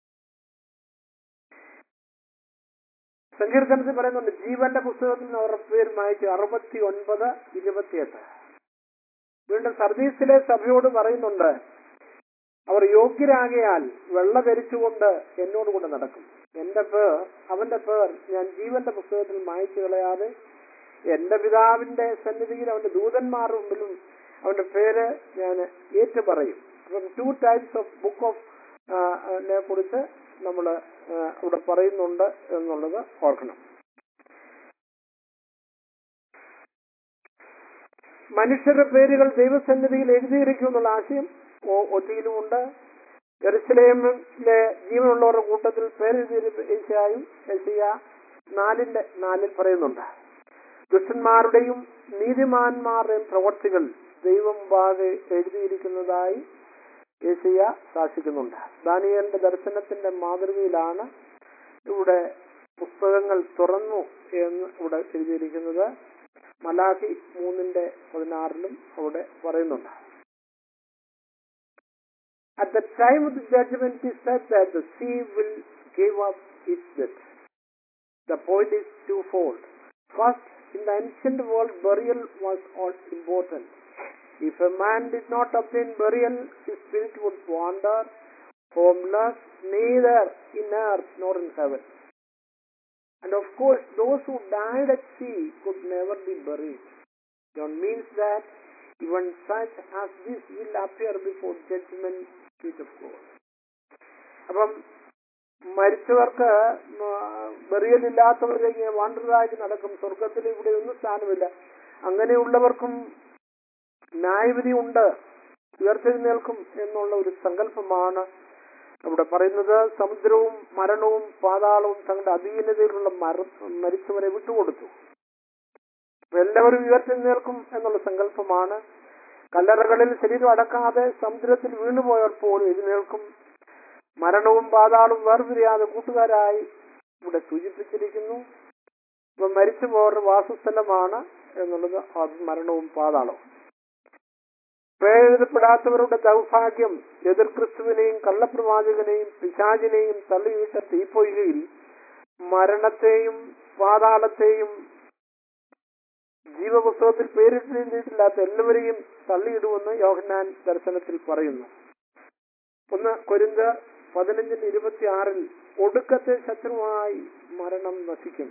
സങ്കീർത്തനത്തിൽ പറയുന്നുണ്ട് ജീവന്റെ പുസ്തകത്തിൽ നിന്ന് അവരുടെ പേര് മായ്ച്ചു അറുപത്തി ഒൻപത് ഇരുപത്തിയെട്ട് വീണ്ടും സർവീസിലെ സഭയോട് പറയുന്നുണ്ട് അവർ യോഗ്യരാകയാൽ വെള്ള ധരിച്ചുകൊണ്ട് എന്നോട് കൂടെ നടക്കും എന്റെ പേർ അവന്റെ പേർ ഞാൻ ജീവന്റെ പുസ്തകത്തിൽ മായ്ച്ചു കളയാതെ എന്റെ പിതാവിന്റെ സന്നിധിയിൽ അവന്റെ ദൂതന്മാരുടെ മുമ്പിലും അവന്റെ പേര് ഞാൻ ഏറ്റു പറയും അപ്പം two types of book of കുറിച്ച് നമ്മൾ ഇവിടെ പറയുന്നുണ്ട് എന്നുള്ളത് ഓർക്കണം മനുഷ്യരുടെ പേരുകൾ ദൈവസന്നിധിയിൽ എഴുതിയിരിക്കും എന്നുള്ള ആശയം ഒ- ഒറ്റിയിലുമുണ്ട് ജെറുസലേമിലെ ജീവനുള്ളവരുടെ കൂട്ടത്തിൽ പേരെഴുതിയിരിച്ചായും യശയ നാലിന്റെ നാലിൽ പറയുന്നുണ്ട് ദുഷ്ടന്മാരുടെയും നീതിമാന്മാരുടെയും പ്രവർത്തികൾ ദൈവം മുമ്പാകെ എഴുതിയിരിക്കുന്നതായി യേശയ്യ സാക്ഷിക്കുന്നുണ്ട് ദാനിയലിന്റെ ദർശനത്തിന്റെ മാതൃകയിലാണ് ഇവിടെ പുസ്തകങ്ങൾ തുറന്നു എന്ന് ഇവിടെ എഴുതിയിരിക്കുന്നത് മലാഖി മൂന്നിന്റെ പതിനാറിലും അവിടെ പറയുന്നുണ്ട് At the time of the judgment, he said that the sea will give up its death. The point is twofold. First, in the ancient world, burial was all important. If a man did not obtain burial, his spirit would wander homeless, neither in earth nor in heaven. And of course, those who died at sea could never be buried. John means that even such as this will appear before judgment seat of God. അപ്പം മരിച്ചവർക്ക് ബറിയലില്ലാത്തവർ ഇങ്ങനെ വാണ്ടറായിട്ട് നടക്കും സ്വർഗത്തിൽ ഇവിടെ ഒന്നും സ്ഥാനമില്ല അങ്ങനെയുള്ളവർക്കും ന്യായവിധി ഉണ്ട് ഉയർത്തെഴുന്നേൽക്കും എന്നുള്ള ഒരു സങ്കല്പമാണ് അവിടെ പറയുന്നത് സമുദ്രവും മരണവും പാതാളവും തങ്ങളുടെ അധീനതയിലുള്ള മര മരിച്ചവരെ വിട്ടുകൊടുത്തു അപ്പൊ എല്ലാവരും ഉയർത്തെഴുന്നേൽക്കും എന്നുള്ള സങ്കല്പമാണ് കല്ലറകളിൽ ശരീരം അടക്കാതെ സമുദ്രത്തിൽ വീണുപോയവർ പോലും എഴുന്നേൽക്കും മരണവും പാതാളവും വേർപിരിയാതെ കൂട്ടുകാരായി ഇവിടെ സൂചിപ്പിച്ചിരിക്കുന്നു ഇപ്പൊ മരിച്ചുപോയവരുടെ വാസസ്ഥലമാണ് എന്നുള്ളത് ആ മരണവും പാതാളവും പ്രേരിതപ്പെടാത്തവരുടെ ദൗഭാഗ്യം എതിർ ക്രിസ്തുവിനെയും കള്ളപ്രവാചകനെയും പിശാചിനെയും തള്ളിയിട്ട തീപ്പൊയ്കയിൽ മരണത്തെയും പാതാളത്തെയും ജീവപുസ്തകത്തിൽ പേരിട്ടില്ലാത്ത എല്ലാവരെയും തള്ളിയിടുമെന്ന് യോഹന്നാൻ ദർശനത്തിൽ പറയുന്നു ഒന്ന് കൊരിന്ത് പതിനഞ്ചിന് ഇരുപത്തിയാറിൽ ഒടുക്കത്തെ ശത്രുവായി മരണം നശിക്കും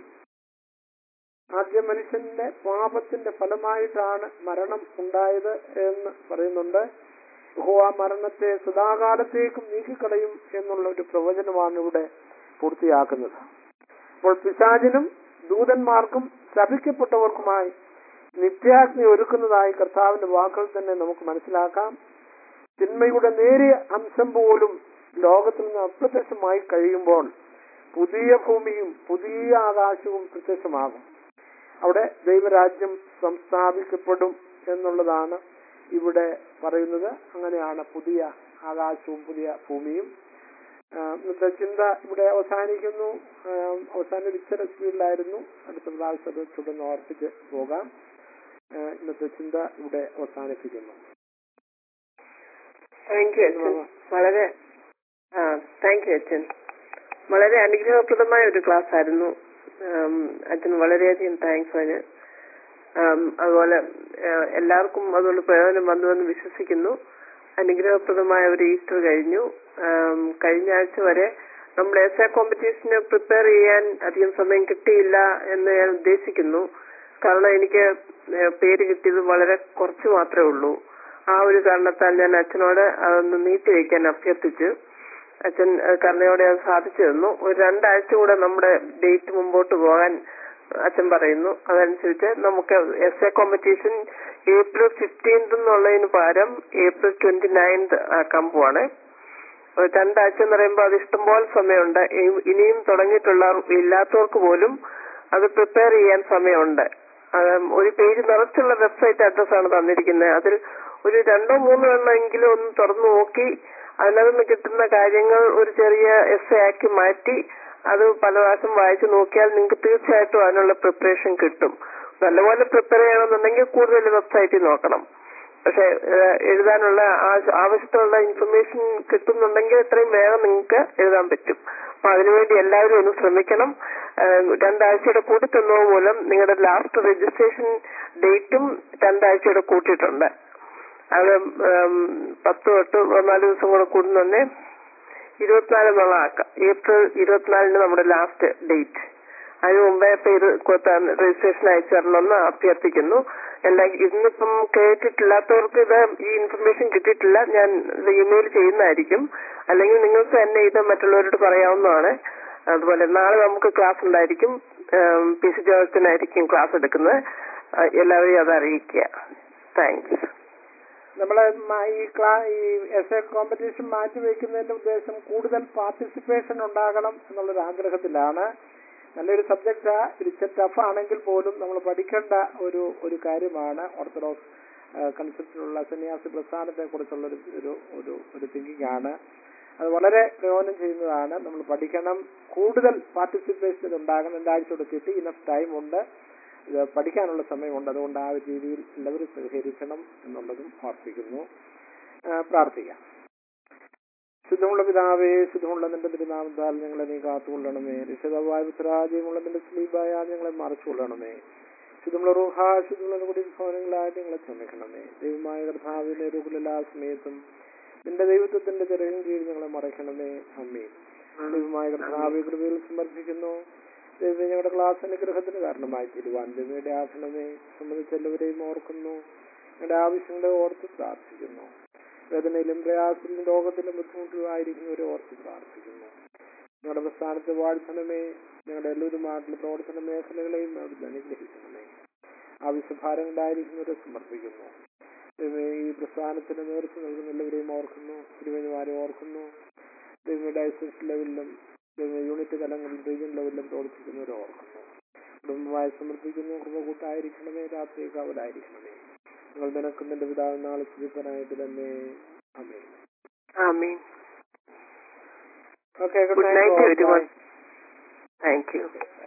ആദ്യ മനുഷ്യന്റെ പാപത്തിന്റെ ഫലമായിട്ടാണ് മരണം ഉണ്ടായത് എന്ന് പറയുന്നുണ്ട് യഹോവ മരണത്തെ സദാകാലത്തേക്കും നീക്കിക്കളയും എന്നുള്ള ഒരു പ്രവചനമാണ് ഇവിടെ പൂർത്തിയാക്കുന്നത് അപ്പോൾ പിശാചിനും ദൂതന്മാർക്കും ശപിക്കപ്പെട്ടവർക്കുമായി നിത്യാഗ്നി ഒരുക്കുന്നതായി കർത്താവിന്റെ വാക്കുകൾ തന്നെ നമുക്ക് മനസ്സിലാക്കാം തിന്മയുടെ നേരിയ അംശം പോലും ലോകത്തിൽ നിന്ന് അപ്രത്യക്ഷമായി കഴിയുമ്പോൾ പുതിയ ഭൂമിയും പുതിയ ആകാശവും പ്രത്യക്ഷമാകും അവിടെ ദൈവരാജ്യം സംസ്ഥാപിക്കപ്പെടും എന്നുള്ളതാണ് ഇവിടെ പറയുന്നത് അങ്ങനെയാണ് പുതിയ ആകാശവും പുതിയ ഭൂമിയും ആ, ഇന്നത്തെ ചിന്ത ഇവിടെ അവസാനിക്കുന്നു ആ, അവസാനം ഒരു ഇച്ചിരി സ്പീഡിലായിരുന്നു അടുത്ത പ്രാവശ്യം അത് തുടർന്ന് ഓർപ്പിച്ച് പോകാം ആ, ഇന്നത്തെ ചിന്ത ഇവിടെ അവസാനിപ്പിക്കുന്നു താങ്ക് യു അച്ഛൻ വളരെ ആ താങ്ക് യു അച്ഛൻ വളരെ അനുഗ്രഹപ്രദമായ ഒരു ക്ലാസ് ആയിരുന്നു ആം, അച്ഛന് വളരെയധികം താങ്ക്സ് അതിന് ആം, അതുപോലെ ആ, എല്ലാവർക്കും അതുകൊണ്ട് പ്രയോജനം വന്നുവെന്ന് വിശ്വസിക്കുന്നു അനുഗ്രഹപ്രദമായ ഒരു ഈസ്റ്റർ കഴിഞ്ഞു ആം, കഴിഞ്ഞ ആഴ്ച വരെ നമ്മുടെ എസ് എ കോമ്പറ്റീഷന് പ്രിപ്പയർ ചെയ്യാൻ അധികം സമയം കിട്ടിയില്ല എന്ന് ഞാൻ ഉദ്ദേശിക്കുന്നു കാരണം എനിക്ക് ഏഹ് പേര് കിട്ടിയത് വളരെ കുറച്ച് മാത്രമേ ഉള്ളൂ ആ ഒരു കാരണത്താൽ ഞാൻ അച്ഛനോട് അതൊന്ന് നീട്ടി വയ്ക്കാൻ അഭ്യർത്ഥിച്ചു അച്ഛൻ ഏഹ് കരുണയോടെ അത് സാധിച്ചു തന്നു ഒരു രണ്ടാഴ്ച കൂടെ നമ്മുടെ ഡേറ്റ് മുമ്പോട്ട് പോകാൻ അച്ഛൻ പറയുന്നു അതനുസരിച്ച് നമുക്ക് as a competition April fifteenth എന്നുള്ളതിന് പകരം ഏപ്രിൽ ട്വന്റി നയൻത് ആക്കാൻ പോവാണ് ഒരു രണ്ടാഴ്ച എന്ന് പറയുമ്പോൾ അത് ഇഷ്ടംപോലെ സമയമുണ്ട് ഇ- ഇനിയും തുടങ്ങിയിട്ടുള്ള ഇല്ലാത്തവർക്ക് പോലും അത് പ്രിപ്പയർ ചെയ്യാൻ സമയമുണ്ട് അത് ഒരു പേജ് നിറച്ചുള്ള വെബ്സൈറ്റ് അഡ്രസ് ആണ് തന്നിരിക്കുന്നത് അതിൽ ഒരു രണ്ടോ മൂന്നോ എണ്ണമെങ്കിലും ഒന്ന് തുറന്നു നോക്കി അതിനകത്ത് നിന്ന് കിട്ടുന്ന കാര്യങ്ങൾ ഒരു ചെറിയ എസ് ആക്കി മാറ്റി അത് പല പ്രാവശ്യം വായിച്ചു നോക്കിയാൽ നിങ്ങൾക്ക് തീർച്ചയായിട്ടും അതിനുള്ള പ്രിപ്പറേഷൻ കിട്ടും നല്ലപോലെ പ്രിപ്പയർ ചെയ്യണമെന്നുണ്ടെങ്കിൽ കൂടുതൽ വെബ്സൈറ്റിൽ നോക്കണം പക്ഷെ ഏഹ്, എഴുതാനുള്ള ആ- ആവശ്യത്തിനുള്ള ഇൻഫർമേഷൻ കിട്ടുന്നുണ്ടെങ്കിൽ എത്രയും വേഗം നിങ്ങൾക്ക് എഴുതാൻ പറ്റും അപ്പൊ അതിനുവേണ്ടി എല്ലാവരും ഒന്ന് ശ്രമിക്കണം ഏഹ്, രണ്ടാഴ്ചയുടെ കൂടി തന്നത് മൂലം നിങ്ങളുടെ ലാസ്റ്റ് രജിസ്ട്രേഷൻ ഡേറ്റും രണ്ടാഴ്ചയുടെ കൂട്ടിയിട്ടുണ്ട് അത് ഉം, പത്ത് തൊട്ട് പതിനാല് ദിവസം കൂടെ കൂടുന്നുണ്ടേ ഇരുപത്തിനാല് എന്നുള്ള ആക്കാം ഏപ്രിൽ ഇരുപത്തിനാലിന് നമ്മുടെ ലാസ്റ്റ് ഡേറ്റ് അതിന് മുമ്പേ പേര് രജിസ്ട്രേഷൻ അയച്ചു തരണമെന്ന് അഭ്യർത്ഥിക്കുന്നു എല്ലാ ഇന്നിപ്പം കേട്ടിട്ടില്ലാത്തവർക്ക് ഇത് ഈ ഇൻഫർമേഷൻ കിട്ടിയിട്ടില്ല ഞാൻ ഇമെയിൽ ചെയ്യുന്നതായിരിക്കും അല്ലെങ്കിൽ നിങ്ങൾക്ക് തന്നെ ഇത് മറ്റുള്ളവരോട് പറയാവുന്നതാണ് അതുപോലെ നാളെ നമുക്ക് ക്ലാസ് ഉണ്ടായിരിക്കും പി സി ജോസഫിനായിരിക്കും ക്ലാസ് എടുക്കുന്നത് ആ, എല്ലാവരെയും അത് അറിയിക്കുക താങ്ക്സ് നമ്മളെ മ- ഈ ക്ലാ ഈ എസ് എ കോമ്പറ്റീഷൻ മാറ്റി വയ്ക്കുന്നതിന്റെ ഉദ്ദേശം കൂടുതൽ പാർട്ടിസിപ്പേഷൻ ഉണ്ടാകണം എന്നുള്ളൊരു ആഗ്രഹത്തിലാണ് നല്ലൊരു സബ്ജക്റ്റാ ഇച്ചിരി ടഫ് ആണെങ്കിൽ പോലും നമ്മൾ പഠിക്കേണ്ട ഒരു ഒരു കാര്യമാണ് ഓർത്തഡോക്സ് കൺസെപ്റ്റിലുള്ള സന്യാസി പ്രസ്ഥാനത്തെ കുറിച്ചുള്ള ഒരു ഒരു ഒരു ഒരു തിങ്കിങ് ആണ് അത് വളരെ പ്രയോജനം ചെയ്യുന്നതാണ് നമ്മൾ പഠിക്കണം കൂടുതൽ പാർട്ടിസിപ്പേഷൻ ഉണ്ടാകണം രണ്ടാഴ്ച കൂടെ കിട്ടി ഇനഫ് ടൈം ഉണ്ട് ഇത് പഠിക്കാനുള്ള സമയമുണ്ട് അതുകൊണ്ട് ആ ഒരു രീതിയിൽ എല്ലാവരും സഹകരിക്കണം എന്നുള്ളതും ഓർപ്പിക്കുന്നു ആ, പ്രാർത്ഥിക്കാം ശുദ്ധമുള്ള പിതാവേ ശുദ്ധമുള്ള നിന്റെ തിരുനാമത്താൽ ഞങ്ങളെ നീ കാത്തുകൊള്ളണമേ രക്ഷിതാവായ പുത്രാജയമുള്ള നിന്റെ സ്ലീബായ ഞങ്ങളെ മറച്ചുകൊള്ളണമേ ശുദ്ധമുള്ള റൂഹ ശുദ്ധമുള്ള കൂടി ഭവനങ്ങളായി ഞങ്ങളെ ക്ഷമിക്കണമേ ദൈവമായ കർത്താവിന്റെ രൂപത്തിലെല്ലാ സമയത്തും നിന്റെ ദൈവത്വത്തിന്റെ ചെറിയ കീഴിൽ ഞങ്ങളെ മറയ്ക്കണമേ അമ്മേ ദൈവമായ കർത്താവ് കൃപയിൽ സമർപ്പിക്കുന്നു ദൈവം ഞങ്ങളുടെ ക്ലാസ് അനുഗ്രഹത്തിന് കാരണമായി തീരുവാൻ ദൈവയുടെ ആഭരണമേ സംബന്ധിച്ച് എല്ലാവരെയും ഓർക്കുന്നു ഞങ്ങളുടെ ആവശ്യങ്ങളെ ഓർത്ത് പ്രാർത്ഥിക്കുന്നു വേദനയിലും പ്രയാസത്തിലും രോഗത്തിലും ബുദ്ധിമുട്ടിലുമായിരിക്കുന്നവരെ ഓർത്ത് പ്രാർത്ഥിക്കുന്നു ഞങ്ങളുടെ പ്രസ്ഥാനത്തെ വാഴ്ത്തണമേ ഞങ്ങളുടെ എല്ലാവരുമായിട്ടുള്ള പ്രവർത്തന മേഖലകളെയും അവിടുന്ന് അനുഗ്രഹിക്കണമേ ആവശ്യഭാരങ്ങളായിരിക്കുന്നവരെ സമർപ്പിക്കുന്നു ദൈവമേ, ഈ പ്രസ്ഥാനത്തിന് നേതൃത്വം നൽകുന്ന എല്ലാവരെയും ഓർക്കുന്നു തിരുവനന്തപുരം ഓർക്കുന്നു ദൈവമേ ഡയസസ് ലെവലിലും ദൈവമേ യൂണിറ്റ് തലങ്ങളിലും റീജിയൻ ലെവലിലും പ്രവർത്തിക്കുന്നവരെ ഓർക്കുന്നു കുടുംബമായി സമർപ്പിക്കുന്നു കൃപ കൂട്ടായിരിക്കണമേ രാത്രി കാവലായിരിക്കണമേ നിങ്ങൾ നിനക്കും നിന്റെ പിതാവ് നാളെ സ്തുതിപ്പനായിട്ട് തന്നെ അമേ ആമീൻ okay Good night, everyone. Thank U